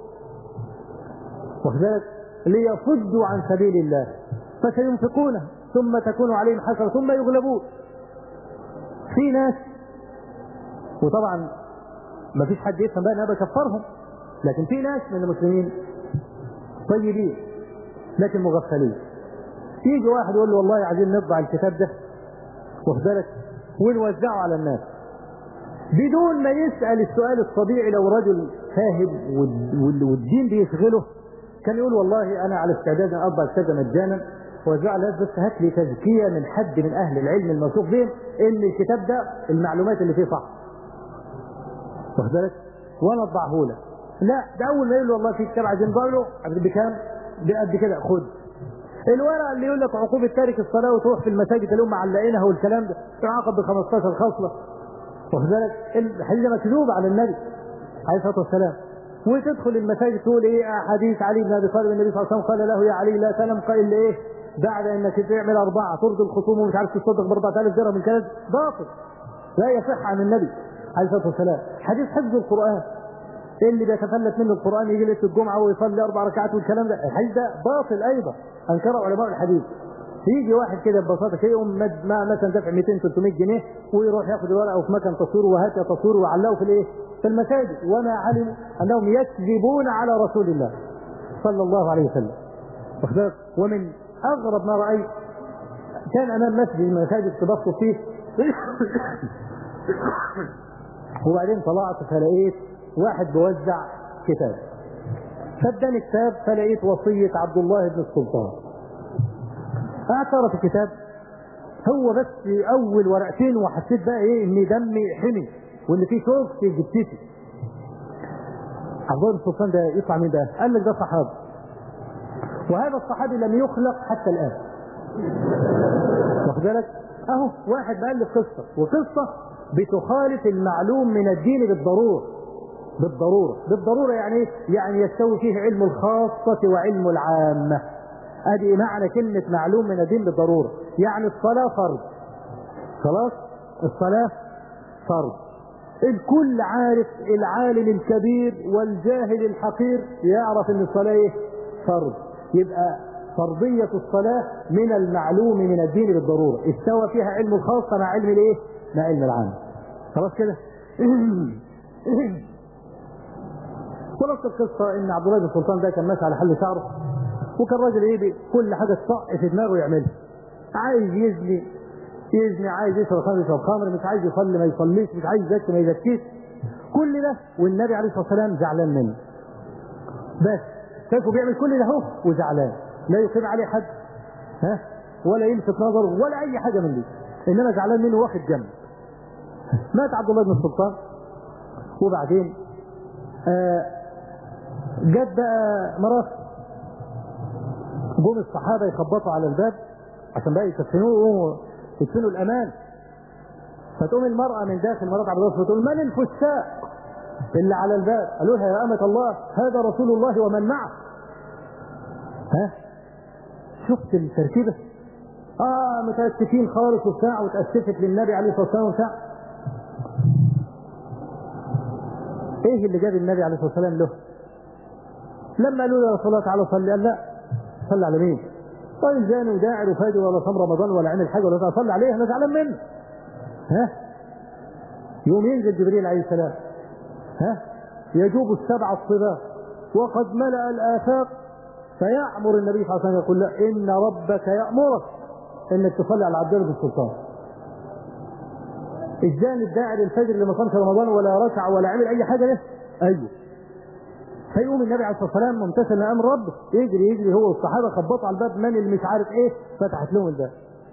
وكذلك ليصدوا عن سبيل الله فسينفقونها ثم تكون عليهم حسره ثم يغلبون في ناس وطبعا ما فيش حد يفهم بقى ان انا بكفرهم لكن في ناس من المسلمين طيبين لكن مغفلين يجي واحد يقول له والله عايزين نطبع الكتاب ده واخد بالك ونوزعه على الناس بدون ما يسال السؤال الطبيعي لو رجل فاهم والدين بيشغله كان يقول والله انا على استعداد ان اطبع الكتاب مجانا وزع الناس بس هات لي تزكيه من حد من اهل العلم الموثوق بهم ان الكتاب ده المعلومات اللي فيه صح واخد بالك وانا اطبعه لك لا ده اول ما يقول له والله في كتاب عايزين له بكام؟ بقد كده خد الورقه اللي يقول لك عقوبه تارك الصلاه وتروح في المساجد اللي هم معلقينها والكلام ده تعاقب ب 15 خصله واخد بالك الحديث مكذوب على النبي عليه الصلاه والسلام وتدخل المساجد تقول ايه حديث علي بن ابي طالب النبي صلى الله عليه وسلم قال له يا علي لا تنم قائل ايه بعد انك تعمل اربعه ترضي الخصوم ومش عارف تصدق ب 4000 درهم الكلام باطل لا يصح عن النبي عليه الصلاه والسلام حديث حفظ القران اللي بيتفلت منه القران يجي ليله الجمعه ويصلي اربع ركعات والكلام ده الحديث ده باطل ايضا انكره علماء الحديث يجي واحد كده ببساطه كده يقوم ما مثلا دافع 200 300 جنيه ويروح ياخد الورقه وفي مكان تصوير وهات يا تصوير وعلقه في الايه؟ في المساجد وما علموا انهم يكذبون على رسول الله صلى الله عليه وسلم ومن اغرب ما رايت كان امام مسجد من المساجد تبص فيه وبعدين طلعت فلقيت واحد بيوزع كتاب فاداني كتاب فلقيت وصية عبد الله بن السلطان اعترف الكتاب هو بس اول ورقتين وحسيت بقى ايه ان دمي حمي وان في شوك في جبتتي عبد الله بن سلطان ده يطلع مين ده؟ قال لك ده صحابي وهذا الصحابي لم يخلق حتى الان واخد بالك؟ اهو واحد بألف قصه وقصه بتخالف المعلوم من الدين بالضروره بالضروره بالضروره يعني ايه؟ يعني يستوي فيه علم الخاصه وعلم العامه ادي معنى كلمه معلوم من الدين بالضروره يعني الصلاه فرض خلاص الصلاه فرض الكل عارف العالم الكبير والجاهل الحقير يعرف ان الصلاه ايه فرض يبقى فرضية الصلاة من المعلوم من الدين بالضرورة استوى فيها علم الخاصة مع علم الايه مع علم العام خلاص كده خلاص القصة ان عبد الله بن سلطان ده كان ماشي على حل شعره وكان راجل ايه كل حاجة تطق في دماغه يعملها عايز يزني يزني عايز يشرب خمر يشرب خمر مش عايز يصلي ما يصليش مش عايز يزكي ما يزكيش كل ده والنبي عليه الصلاه والسلام زعلان منه بس شايفه بيعمل كل ده اهو وزعلان لا يقيم عليه حد ها ولا يلفت نظره ولا اي حاجه من دي انما زعلان منه واخد جنب مات عبد الله بن السلطان وبعدين آه جت بقى مرات جم الصحابه يخبطوا على الباب عشان بقى يكفنوه يدفنوا الامان فتقوم المرأة من داخل مرات عبد الله تقول من الفساق اللي على الباب قالوا لها يا أمة الله هذا رسول الله ومن معه ها شفت التركيبة اه متأسفين خالص وبتاع وتأسفت للنبي عليه الصلاة والسلام وبتاع ايه اللي جاب النبي عليه الصلاة والسلام له لما قالوا له يا رسول الله تعالى صلي قال لا صلي على مين طيب زاني وداعر وفاجر ولا صام رمضان ولا عمل حاجه ولا صلي عليه انا زعلان منه ها يوم ينزل جبريل عليه السلام ها يجوب السبع الطباق وقد ملأ الآفاق فيأمر النبي صلى الله عليه وسلم يقول له إن ربك يأمرك إنك تصلي على عبد الله بن السلطان الزاني الداعي للفجر اللي ما صامش رمضان ولا ركع ولا عمل أي حاجة له أيوه فيقوم النبي عليه الصلاه والسلام ممتثل لامر ربه يجري يجري هو والصحابه خبطوا على الباب من اللي مش عارف ايه فتحت لهم الباب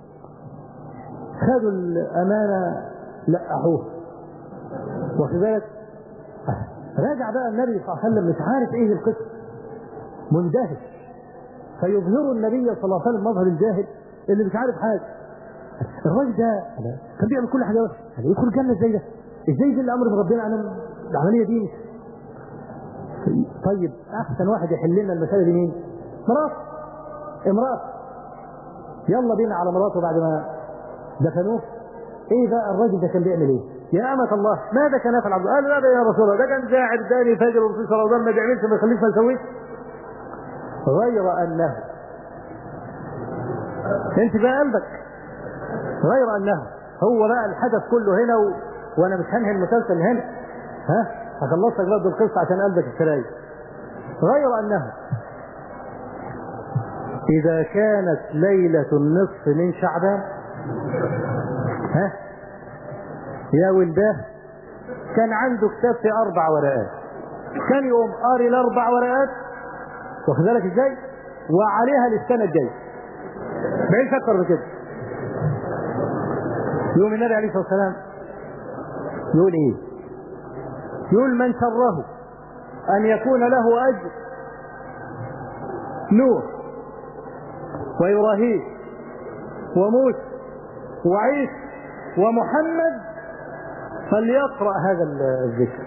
خدوا الامانه لقحوه واخد بالك راجع بقى النبي صلى الله عليه وسلم مش عارف ايه القصه مندهش فيظهر النبي صلى الله عليه وسلم مظهر الجاهل اللي مش عارف حاجه الراجل ده كان بيعمل كل حاجه وحشه يدخل الجنه ازاي ده؟ ازاي يجي الامر من ربنا انا العمليه دي مش طيب احسن واحد يحل لنا المساله دي مين؟ مرات امراه يلا بينا على مراته بعد ما دفنوه ايه بقى الراجل ده كان بيعمل ايه؟ يا أمة الله ماذا كان يفعل عبد قال لا يا رسول الله ده كان قاعد داني فجر وفي رمضان ما بيعملش ما يخليش ما يسويش غير انه انت بقى قلبك غير انه هو بقى الحدث كله هنا و... وانا مش هنهي المسلسل هنا ها هخلص لك برضه القصه عشان قلبك السراير غير انه اذا كانت ليله النصف من شعبان ها يا ولداه كان عنده كتاب في اربع ورقات كان يقوم قاري الاربع ورقات واخد بالك ازاي وعليها للسنه الجايه ما اكتر من كده يوم النبي عليه الصلاه والسلام يقول ايه يقول من سره ان يكون له اجر نوح وابراهيم وموسى وعيسى ومحمد فليقرا هذا الذكر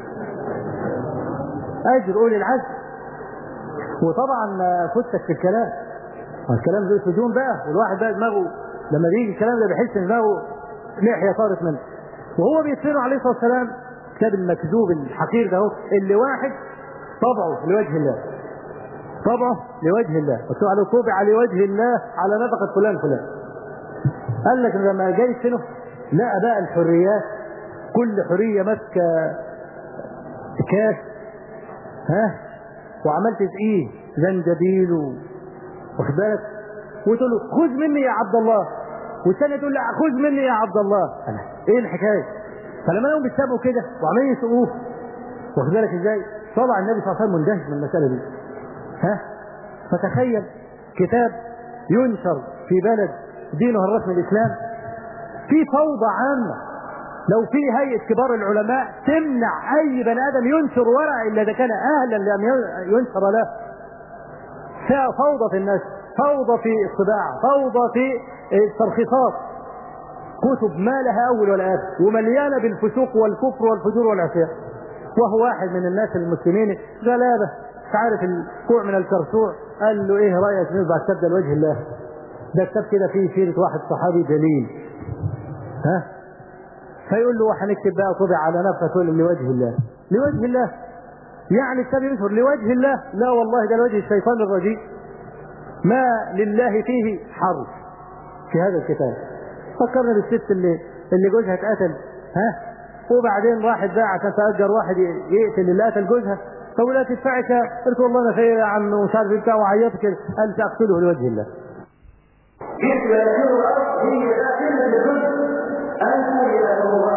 اجر اولي العزم وطبعا فتك في الكلام الكلام زي السجون بقى والواحد بقى دماغه لما بيجي الكلام ده بيحس ان دماغه لحيه طارت منه وهو بيتفرع عليه الصلاه والسلام كتاب المكذوب الحقير ده اللي واحد طبعه لوجه الله طبعه لوجه الله مكتوب عليه طبع لوجه الله على نفقه فلان فلان قال لك لما جاي يدفنه لقى بقى الحريات كل حريه ماسكه كاس ها وعملت تقيه زنجبيل واخد بالك وتقول له خذ مني يا عبد الله والثانيه تقول لا خذ مني يا عبد الله أنا. ايه الحكايه فلما لهم بيتسابوا كده وعمالين يسوقوه واخد بالك ازاي طلع النبي صلى الله عليه وسلم مندهش من المساله دي ها فتخيل كتاب ينشر في بلد دينه الرسمي الاسلام في فوضى عامة لو في هيئة كبار العلماء تمنع أي بني آدم ينشر ورع إلا إذا كان أهلا لأن ينشر له فيها فوضى في الناس فوضى في الطباعة فوضى في الترخيصات كتب ما لها أول ولا آخر ومليانة بالفسوق والكفر والفجور والعصيان وهو واحد من الناس المسلمين غلابة مش عارف الكوع من الكرسوع قال له ايه رأيك نطبع الكتاب ده لوجه الله ده كتاب كده فيه سيرة واحد صحابي جليل ها فيقول له هنكتب بقى طبع على نفسه تقول لوجه الله لوجه الله يعني الكتاب ينشر لوجه الله لا والله ده لوجه الشيطان الرجيم ما لله فيه حرف في هذا الكتاب فكرنا بالست اللي اللي جوزها اتقتل ها وبعدين راحت بقى عشان تأجر واحد يقتل اللي قتل جوزها فقول لها تدفعك قلت والله انا خير يا عم ومش عارف بتاع وعيطت كده قال ساقتله لوجه الله. كيف يكون الارض هي داخله الجزء انت الى الله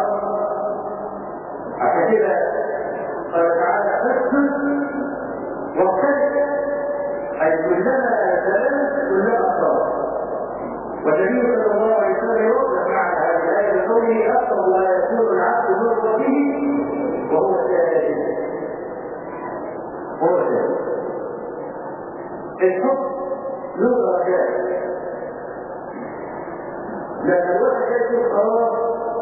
عشان كده قال تعالى فاسكت واختلف اي كلما سلمت كلما صار والنبي صلى الله عليه وسلم يوضح معنى هذه الايه بقوله اقرب ما يكون العبد من ربه وهو ساجد هو ساجد الحب له درجات لما الواحد يجد خلاص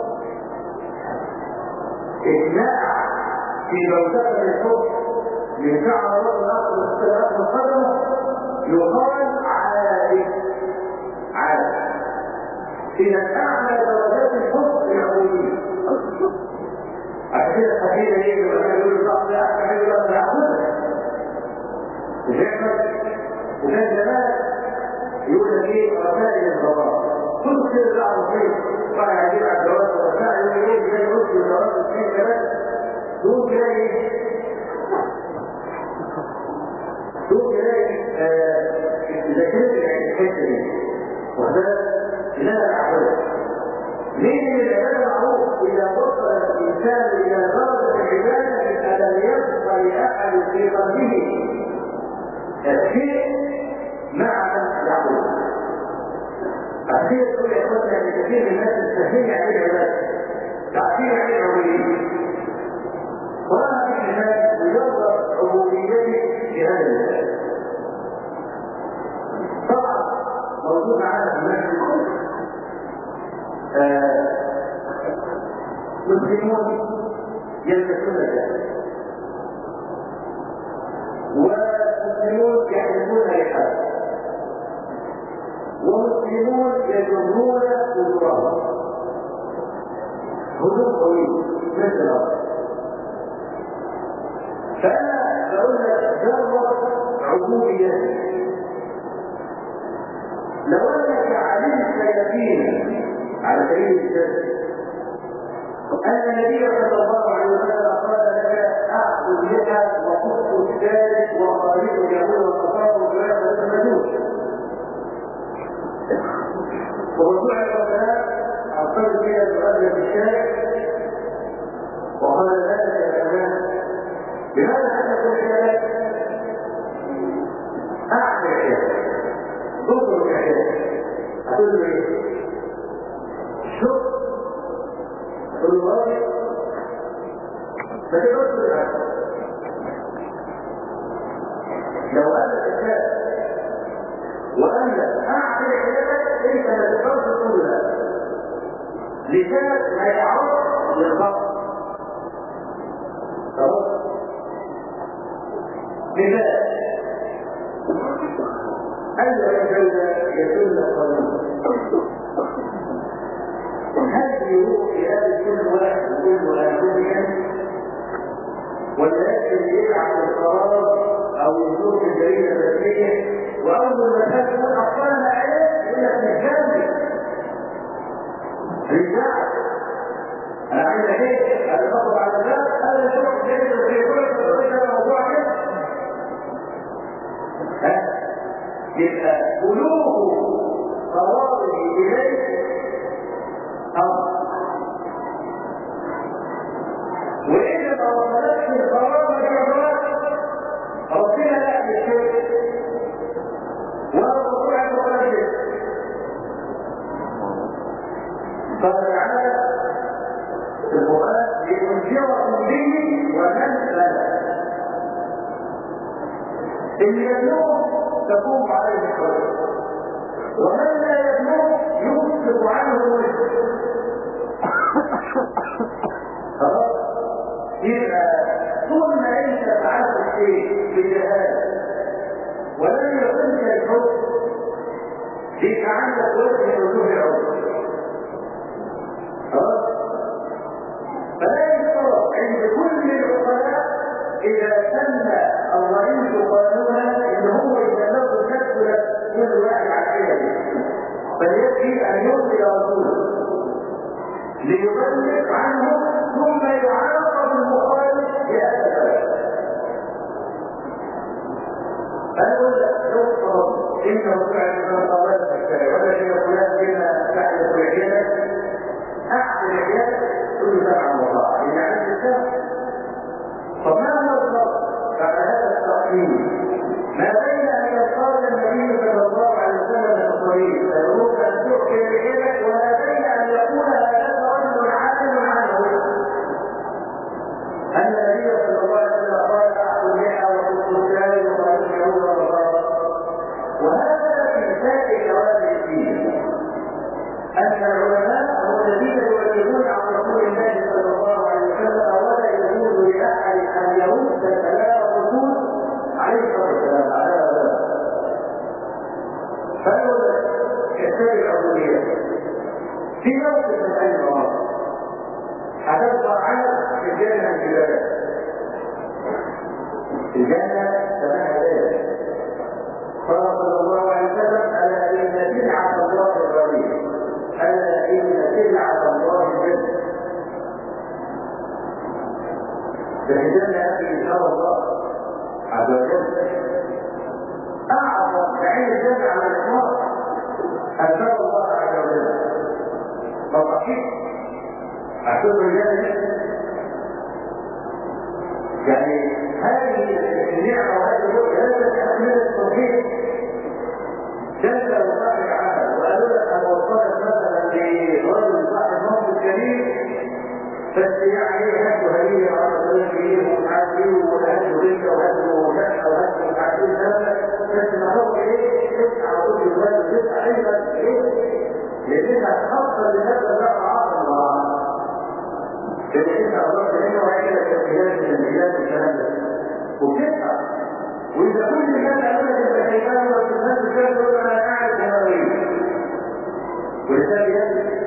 اجماع في موسم الحب من شعر الله الاخر واختلاف القدم يقال عارف عارف إذا أعلى درجات الحب العبودية عشان كده الحقيقة ايه لما كان يقول الله لا أحد إلا يعبدك ويحمد وكان زمان يقول لك ايه رسائل الغضاء كل كده بعض فيه طبعا عايزين على الجواز والرسائل يقول ايه زي نص الجواز واثنين ثلاثة تقول تلاقي تقول تلاقي إذا كانت الحتة دي وده لا أعبد ليه العبادة معروف إذا وصل الإنسان إلى درجة العبادة فلم يبق لأحد في قلبه شيء مع من يعبد أخير كل إخوتنا أن كثير من الناس يستهين عليه العبادة تعطيل عليه العبودية وأنا في الناس مجرد عبوديته في هذا المجال طبعا موجود معنا في المسجد مسلمون يلبسون ذلك ومسلمون يحلفون لحاجة ومسلمون يجرون وجوههم هدوء طويل مثل الأرض فأنا بقول لك جرب عبوديتك لو انك علمت يقينا على سبيل المثال ان النبي صلى الله عليه وسلم قال لك اعبد لك وقف الثالث وخالق اليهود والنصارى وثلاثه المجوس ووضوع الرسالات اعطيت بها المؤلف الشارع وقال ذلك يا فلان لماذا حدث الخلاف؟ اعمل كذا ضد الحياة أقول له إيه؟ شوف أقول له راجع ما تقدرش تلعب لو قال الإنسان وقال لك أعمل حياتك أنت ما تقدرش تقول لا لسانك ما يعرف للخط خلاص لذلك ألا الجودة يدل قليلا هل يروح في هذا كل واحد يقول آدميا ولا يكفي يلعب القرار أو يزور الجريمة الذاتية وأول ما كان يقول أطفالنا عليه يقول لك مش رجال أنا عندي ايه؟ أنا بطلب على الناس أنا شوف جريمة في كل هذا موضوع كده يبقى بلوغ قراره إليه أمر وإذا ما وصلتش القرار مجرد ربنا لا يشرك ولا تطيع المقدس قال اللي يبلغه تقوم عليه الحجه ومن لا يبلغ يمسك عنه الوجه خلاص يبقى طول ما انت فعلت الشيء بجهاله ولم يكن الحكم يبقى عندك وجه من وجوه العذر خلاص فلا يشترط عند كل العقلاء اذا سن الرئيس قانونا ان هو يبلغ تسلك كل واحد عن كده فليكفي ان يرسل رسوله ليبلغ عنه ثم يعاقب المخالف بهذا البلد انا اقول لك لو فرض انه فعل من قوات ولا شيء فلان بما فعل فعلك احسن الرجال كل سبعه وطاعه يعني عند السبع فما هو الفرق بعد هذا التقييم ما بين ان يقال النبي صلى الله عليه وسلم الصغير فيروح ان تؤتي رجالك وما بين ان يقول هذا رجل عالم عنه ان النبي صلى الله عليه وسلم قال اعطوا اللحى وقصوا الشاي وقالوا الشعور والغرب وهذا في سائر جواب الدين ان العلماء هم الذين يبلغون عن رسول الله صلى الله عليه وسلم ولا يجوز لاحد ان يرد كلام الرسول عليه الصلاه والسلام على هذا فلو كتاب العبوديه في موقف من اي المواقف هتبقى على الجنه الجبال الجنه تبعها ذلك قال صلى الله عليه وسلم الا ان سلعه الله الغاليه الا ان سلعه الله الجنه فالجنه هذه ان شاء الله عز وجل اعظم بعين الجنه على الاطلاق ان شاء الله عز وجل فصحيح اعتبر الجنه يعني هذه النعمه وهذه الرؤيه ليست تحمل التوحيد جل وصاحب عمل وقالوا لك انا وصلت مثلا لرجل صاحب موقف كبير بس يعني هاتوا هديه وعرض كبير ومش عارف ايه وهاتوا رزق وهاتوا نفحه وهاتوا مش عارف ايه بس نحط ايه تسعه وكل الوقت تسعه ايه بس ايه لانها تخطر لنفس الرقم عظم الله لان انت اضربت هنا وهي كده تسجيلات من البلاد والكلام ده وبتدفع واذا كل الناس قالوا لك انت شيطان ولا الناس بتقول تقول انا قاعد هنا مريض ولذلك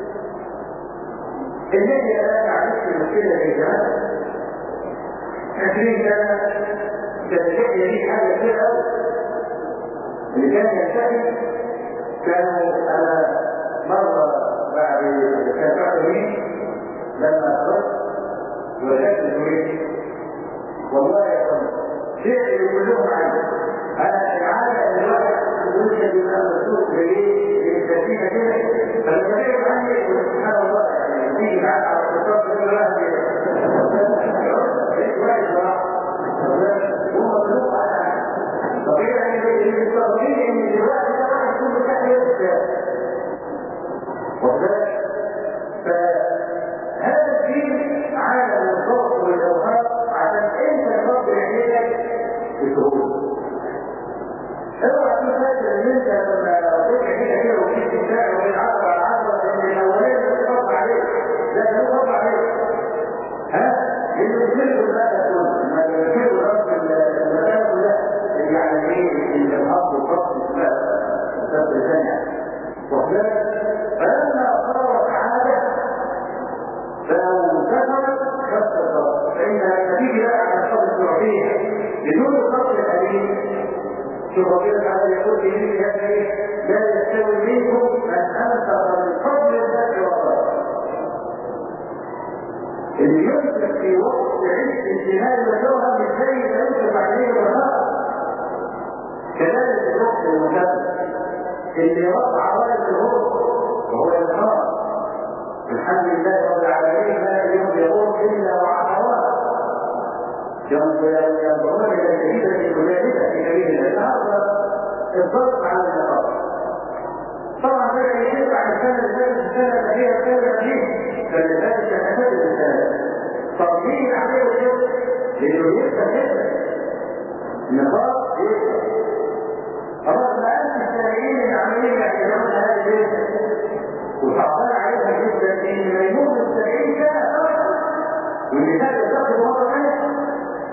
الذي انا عرفت المشكله في زمان 20 سنه تتجه لي حاجه كده اللي كان ينتهي كانوا انا مره بعد كان بعد مين لما خرجت وجدت الكويت والله يا رب شيء كلهم عني انا العاده ان الواحد يقول لي ان انا مسوق بايه بالترتيب كده فلما جيت عني سبحان الله يعني تيجي معاك على الخطاب تقول له هو مخلوق على طبيعي ان التطبيق ان دلوقتي ده واحد يكون متحيز وذلك فهذا الدين عالم الخوف والإرهاب عشان انت تفضل عينيك بسهولة. اوعى تكون فاكر ان انت لما ربيت كده كده وجيت الشارع وبين عشرة على عشرة ان الاولاني ده تفضل عليك لا ده تفضل عليك ها؟ لان الكل بقى تكون ما الكل رب المكان كلها يعني ايه الارهاب والضغط بقى السبب الثاني وكذلك فلما صارت عاده فلو كثرت كثرت فإنها تيجي بقى على الصبر السعودية بدون الصبر الحديث شوف ربنا تعالى يقول في مثل هذا لا يستوي منكم من أنفق من فضل الله والله اللي ينفق في وقت عز الجهاد والجوهر مش زي ما ينفق عليه والنهار كذلك الوقت المكمل اللي رفع رايه الهرب وهو النهار الحمد لله رب العالمين لا ينظرون الا وعثرات ينظرون الى شديده مجاهده في سبيل الله النهارده الضغط على النقاط طبعا ده يشد عن السنه اللي فاتت السنه اللي فيها السنه اللي فيها فاللي فاتت كان اسد السنه طب مين عليه الشد؟ لانه يفهم جدا النقاط هي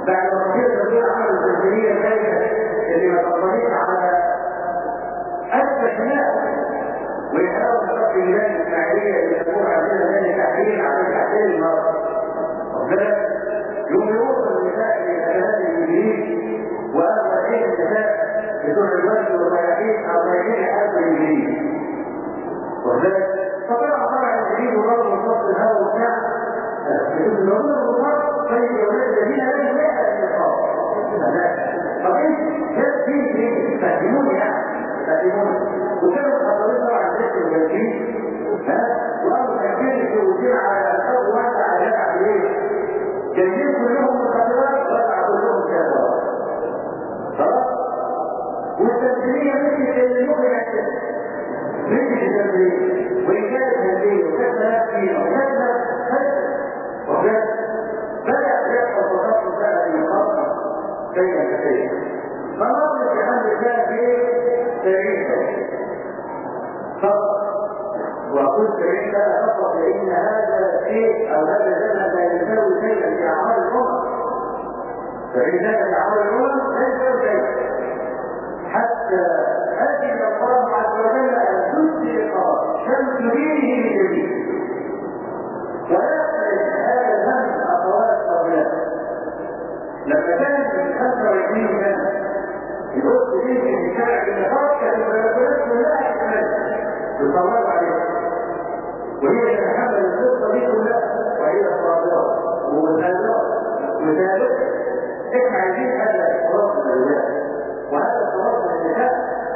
بعد ما كثير تدور عمل الزلزالية الثانية اللي ما تقبليش على أسفل شمال ويحاول تحط البلاد الإسماعيلية اللي تكون عندنا ذلك تحليل على تحليل المرض وكذا يوم يوصل النساء للأشهاد الإنجليز وأما إيه النساء بتوع الوزن والمراكيب أو رايحين لحد الإنجليز وكذا فطلع طبعا الإنجليز وضربوا الفصل الهواء وبتاع بتقول الأمور المصاب طيب يا ولاد الذين لا يلاقى النقاط طب انت جاب فين فين فهموني يعني فهموني وكانوا الخطرين طبعا زيت الجنسين ها وقالوا تكفير الجوزين على الحب واحدة على جامعة ايه جايين كلهم مخدرات وقع كلهم كذا خلاص والتمثيلية مش اللي ممكن يحسن مش التمثيلية وإن كانت هذه وكانت فيها وكانت وكانت بدأ يحصل تخصص بقى في الخطة شيئا فشيئا فنظر في حمد الله في تاريخه فقط وأقول تاريخه فقط لأن هذا الشيء أو هذا الزمن لا يساوي شيئا في أعمال الأمم فإن ذاك في أعمال الأمم لا يساوي شيئا حتى أجل الله عز وجل أن تسجل شمس دينه بجديد ويخرج هذا الهم أخوات قبلها لما كانت من 25 سنة يقول لي ان شارع النقاط كانت البلد كلها احتمال يصوروا عليها وهي تتحمل القصه دي كلها وهي الصادرات والمزادات وذلك احنا عايزين هذا الصراط من الرجال وهذا الصراط من النساء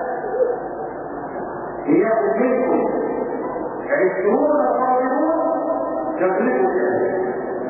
ياخذ منكم عشرون صابرون يغلبوا ذلك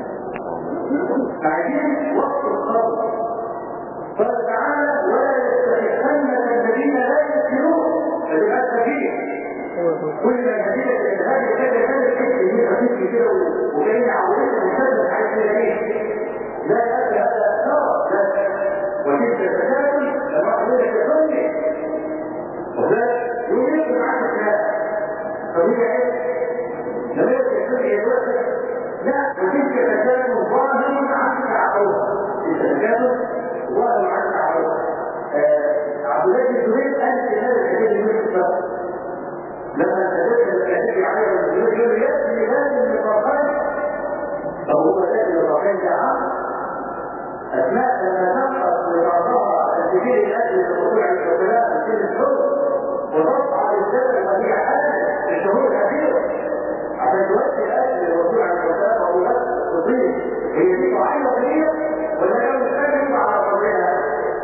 عايزين وقت الصبر قال تعالى ولا يستحقن الذين لا يسلمون فبقى سبيل كل ما جديد هذه كذا كذا كذا هي خفيف كده وجاي عودتها مسدس عايز كده ايه لا هذا هذا نار لا وتلك التكاتل لما اقول لك يا فندم وده يقول لك معاك الكلام فهي ايه لما يقول يا فندم لا وتلك التكاتل ظاهر عنك عقوبه التكاتل ظاهر عنك عقوبه عبد الله بن زبير قال في هذا الحديث المسلم لما تدخل الكاتب عليه الرجل يقول يأتي هذه النقاطين أو هو هذه النقاطين ده عام أثناء لما نقص نقاطها الكبير الأجل للوقوع الشباب في الحر وتقطع الجبل وهي حاجة في الشهور الأخيرة عشان تؤدي الأجل للوقوع الشباب وهو بس تطير هي دي معينة هي ولا لو تكلم على قبلها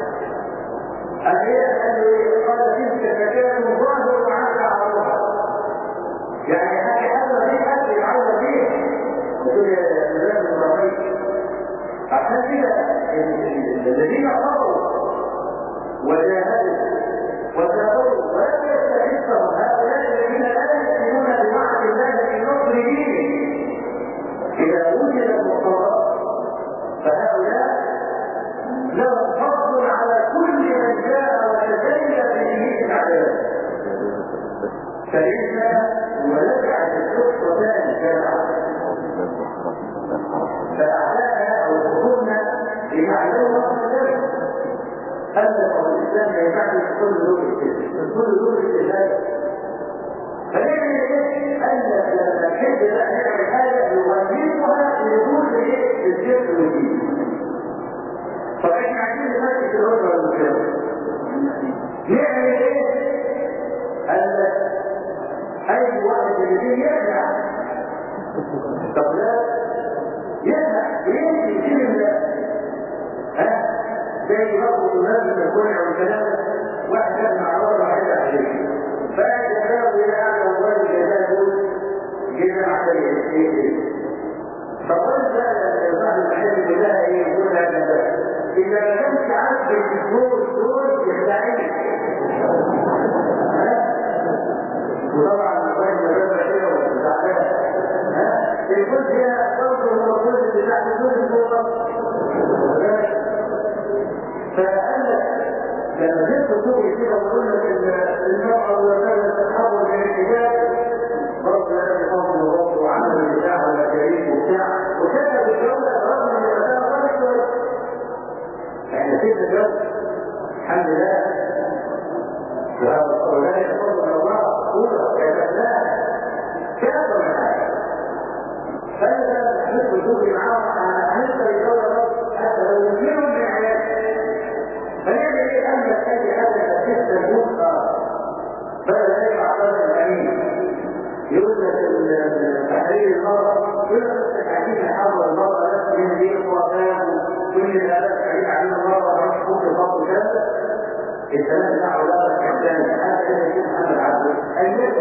أهي قال تلك الزكاة ظاهر عنك عرضها يعني حاجة حلوة دي حد يعود فيها يقول يا مدام الرقيق عشان كده الذين صبروا وجاهدوا وتابوا ولم يستحقهم هؤلاء الذين لا يؤمنون بوعد الله في نصر دينه إذا وجد المقررات فهؤلاء لهم فضل على كل من جاء وتزين بدينه العدالة فإن ونجعل القصة ثاني جماعة فأعلاها أو الحكومة لمعلومة ذلك أن الإسلام لا يفعل كل دور كل دور استهلاك فنعمل ايه؟ أن لما نحب بقى نعمل حاجة نوجهها لدور ايه؟ الجسم والدين طب احنا عايزين نمسك الرجل والمسلم نعمل ايه؟ قال لك اي واحد من الاثنين يرجع طب لا يرجع يمشي يشيل الله ها زي برضه تنزل الكلع والكلام واحد كان مع الله واحد عليه فقال يا الى اعلى والله الجزاء دول جدا عشان ايه فقلت بقى بعض الحاجات كلها ايه يقول هذا ده اذا ما كانش عارف الدور دول يستعين وطبعا الراجل الربع كده والتعبان ها يكون فيها برضه هو كل اللي تحت كل الصوره فقال لك لما جبت صوري كده وقول لك ان المرأة وكانت تتحول من الحجاب برضه لازم يفضل برضه وعمل بتاع ولا كريم وبتاع وكتب الجولة رغم ان المسألة غلط شوية كده جو الحمد لله ولا يقول من الله قوة يا فتاة كافر من هذا فإذا نحن الدول معاهم هنقدر يدور الرب حتى لو يمكنهم من حياته فنعمل ايه أن نحتاج حتى تكتب الموسى بدل ذلك أعطانا الأمين يقول لك تحرير المرأة يقول لك تعديل حول المرأة نفس من دين الوفاة كل الآلات تعديل عن المرأة وحقوق الفضل كذا الكلام بتاعه لا كان هذا يكون محمد عبده أيام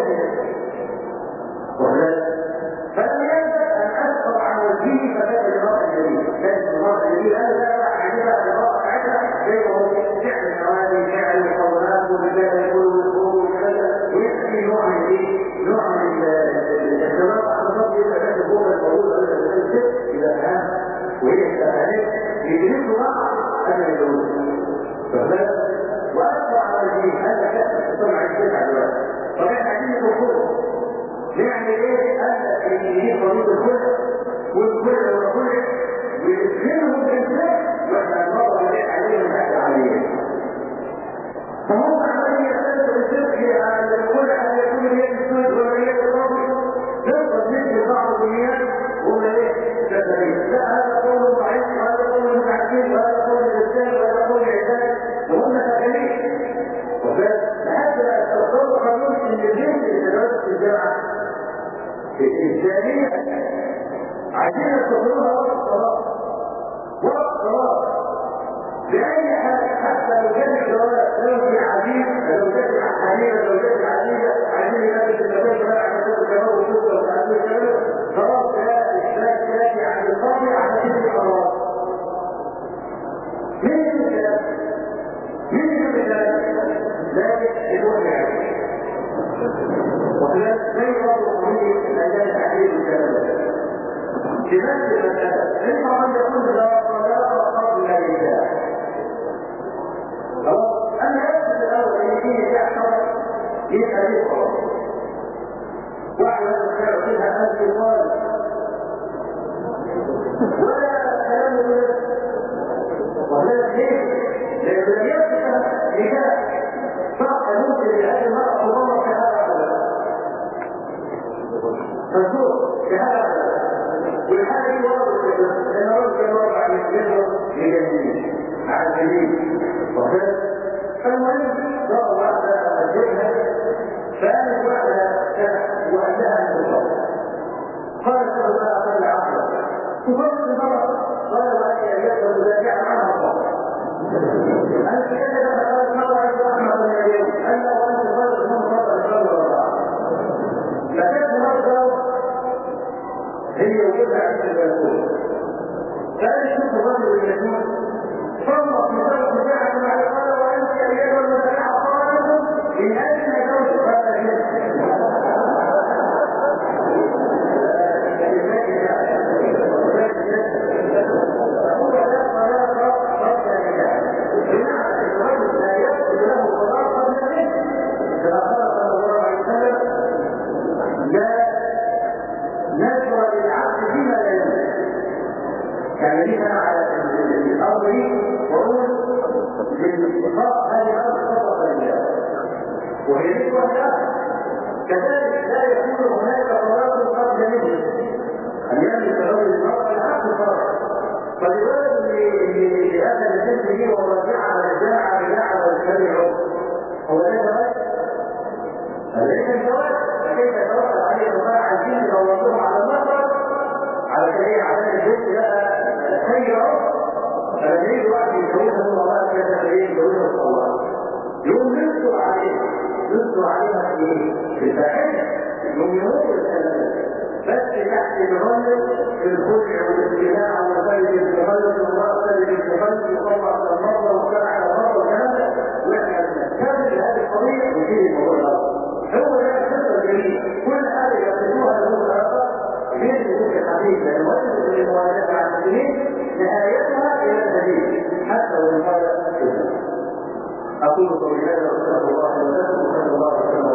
فلم ينسى أن أذكر عن وجهه فكان لمرأة جديد كانت المرأة الجديد أنا لا أعجبها لمرأة عجبة زي ما هو فعل النوادي فعل الحضرات والرجال يقولوا والظهور وكذا ويحكي نوع من ايه؟ نوع من الاختلاط على الضبط يبقى كانت الجمله الموجوده ولا الست اذا كان وهي كذلك يدركوا بعض انا يدركوا فهذا واكثر على الدين هذا كان تطلع الشيخ على الوقت وكان عايزين يدخلوا نعمل ايه؟ هذا يجيب طريق الكل والكل والكل ويدخلهم في الشيخ واحنا المرة اللي عليهم تحت عليهم فهم عملية يختلفوا الفقه على كل أن يكون اليد السود واليد الرابع تفضل مثل بعض الدنيات ولا ايه؟ كذلك لا هذا قول ضعيف وهذا قول متعكين وهذا قول الإسلام وهذا قول العباد وهم تكاليف لحد تصور قانون ان الجنس اللي درست في الجامعة الإسلامية عايزين يدخلوها وقت الصلاة وقت الصلاة بأي حال حتى لو كان الجواب لو في عزيز لو كان حليمة لو كان عزيزة عايزين يلبس المكان بقى عشان تاخد جواب وشوف لو تعمل كده خلاص ده إشراك ثاني عن الفاضي على كل خلاص مين اللي الكلام؟ مين اللي الكلام؟ ذلك المرجع وخلاف زي برضه قضية الأجانب تحليل الكلام ده في نفس المسألة إما قد يكون لا صلاة قبل الإله أنا أقصد الأول أن يجيني يحصل في حديث واحد يستطيع فيها ألف طالب ولا كلام ولا ليه؟ لأنه لم يصف نكاح صح ممكن لهذه المرأة تضر في هذا مظبوط في هذا والحاجة دي واضحة لأن الرجل كان واضح عن الجنة لجميل على الجميل وكذا فالمهم ضرب واحدة الجنة فقالت واحدة وأهلها من الصوت قالت له ما أقل عقلا تفرق المرأة قال وأني أجدت مدافعا عنها الصوت أنت كذا قالت مرة عند أحمد بن اليوم أنا وأنت قالت من فضل الشر والله فكانت مرة هي وجودها عند البلكون فقال شوف الرجل المجنون صلى في صلاه ساعه مع قال وانت ايها المتابعه طالب من اجل زوج هذا نشر للعبد فيما لا يملك يعني ليه انا على الارض دي واقول للاتفاق هذه الارض خطط لله وهي دي وحدها كذلك لا يكون هناك قرار قبل منه ان يملك رجل المرأة العبد فرق فلذلك اللي اخذ الجنس دي ووزعها على الجامعه بجعل والشرع هو ده جواز؟ ليس الجواز فكيف يتوقف عليه الرفاع عايزين يدوروا على المخرج على كده عشان البيت بقى خير فلما يجي واحد يتجوزها من الله كده ايه يتجوزها الله يقوم ننصر عليه ننصر عليها في ايه؟ في الفاحشه يقوم يمر الكلام بس تحت مظلة الخدع والاستماع والفرد التخلص والمقصد التخلص وطبع المرضى وكان على المرضى والكلام ده واحنا بنستخدم هذه القضيه ونجيب الموضوع الاول هو ده الخطه الجميل كل حاجه يقدموها له الاخر غير وجود الحديث لان وجد المواجهه مع المسلمين نهايتها الى الدليل حتى وان قال اقول قولي هذا واستغفر الله لي ولكم وصلى الله وسلم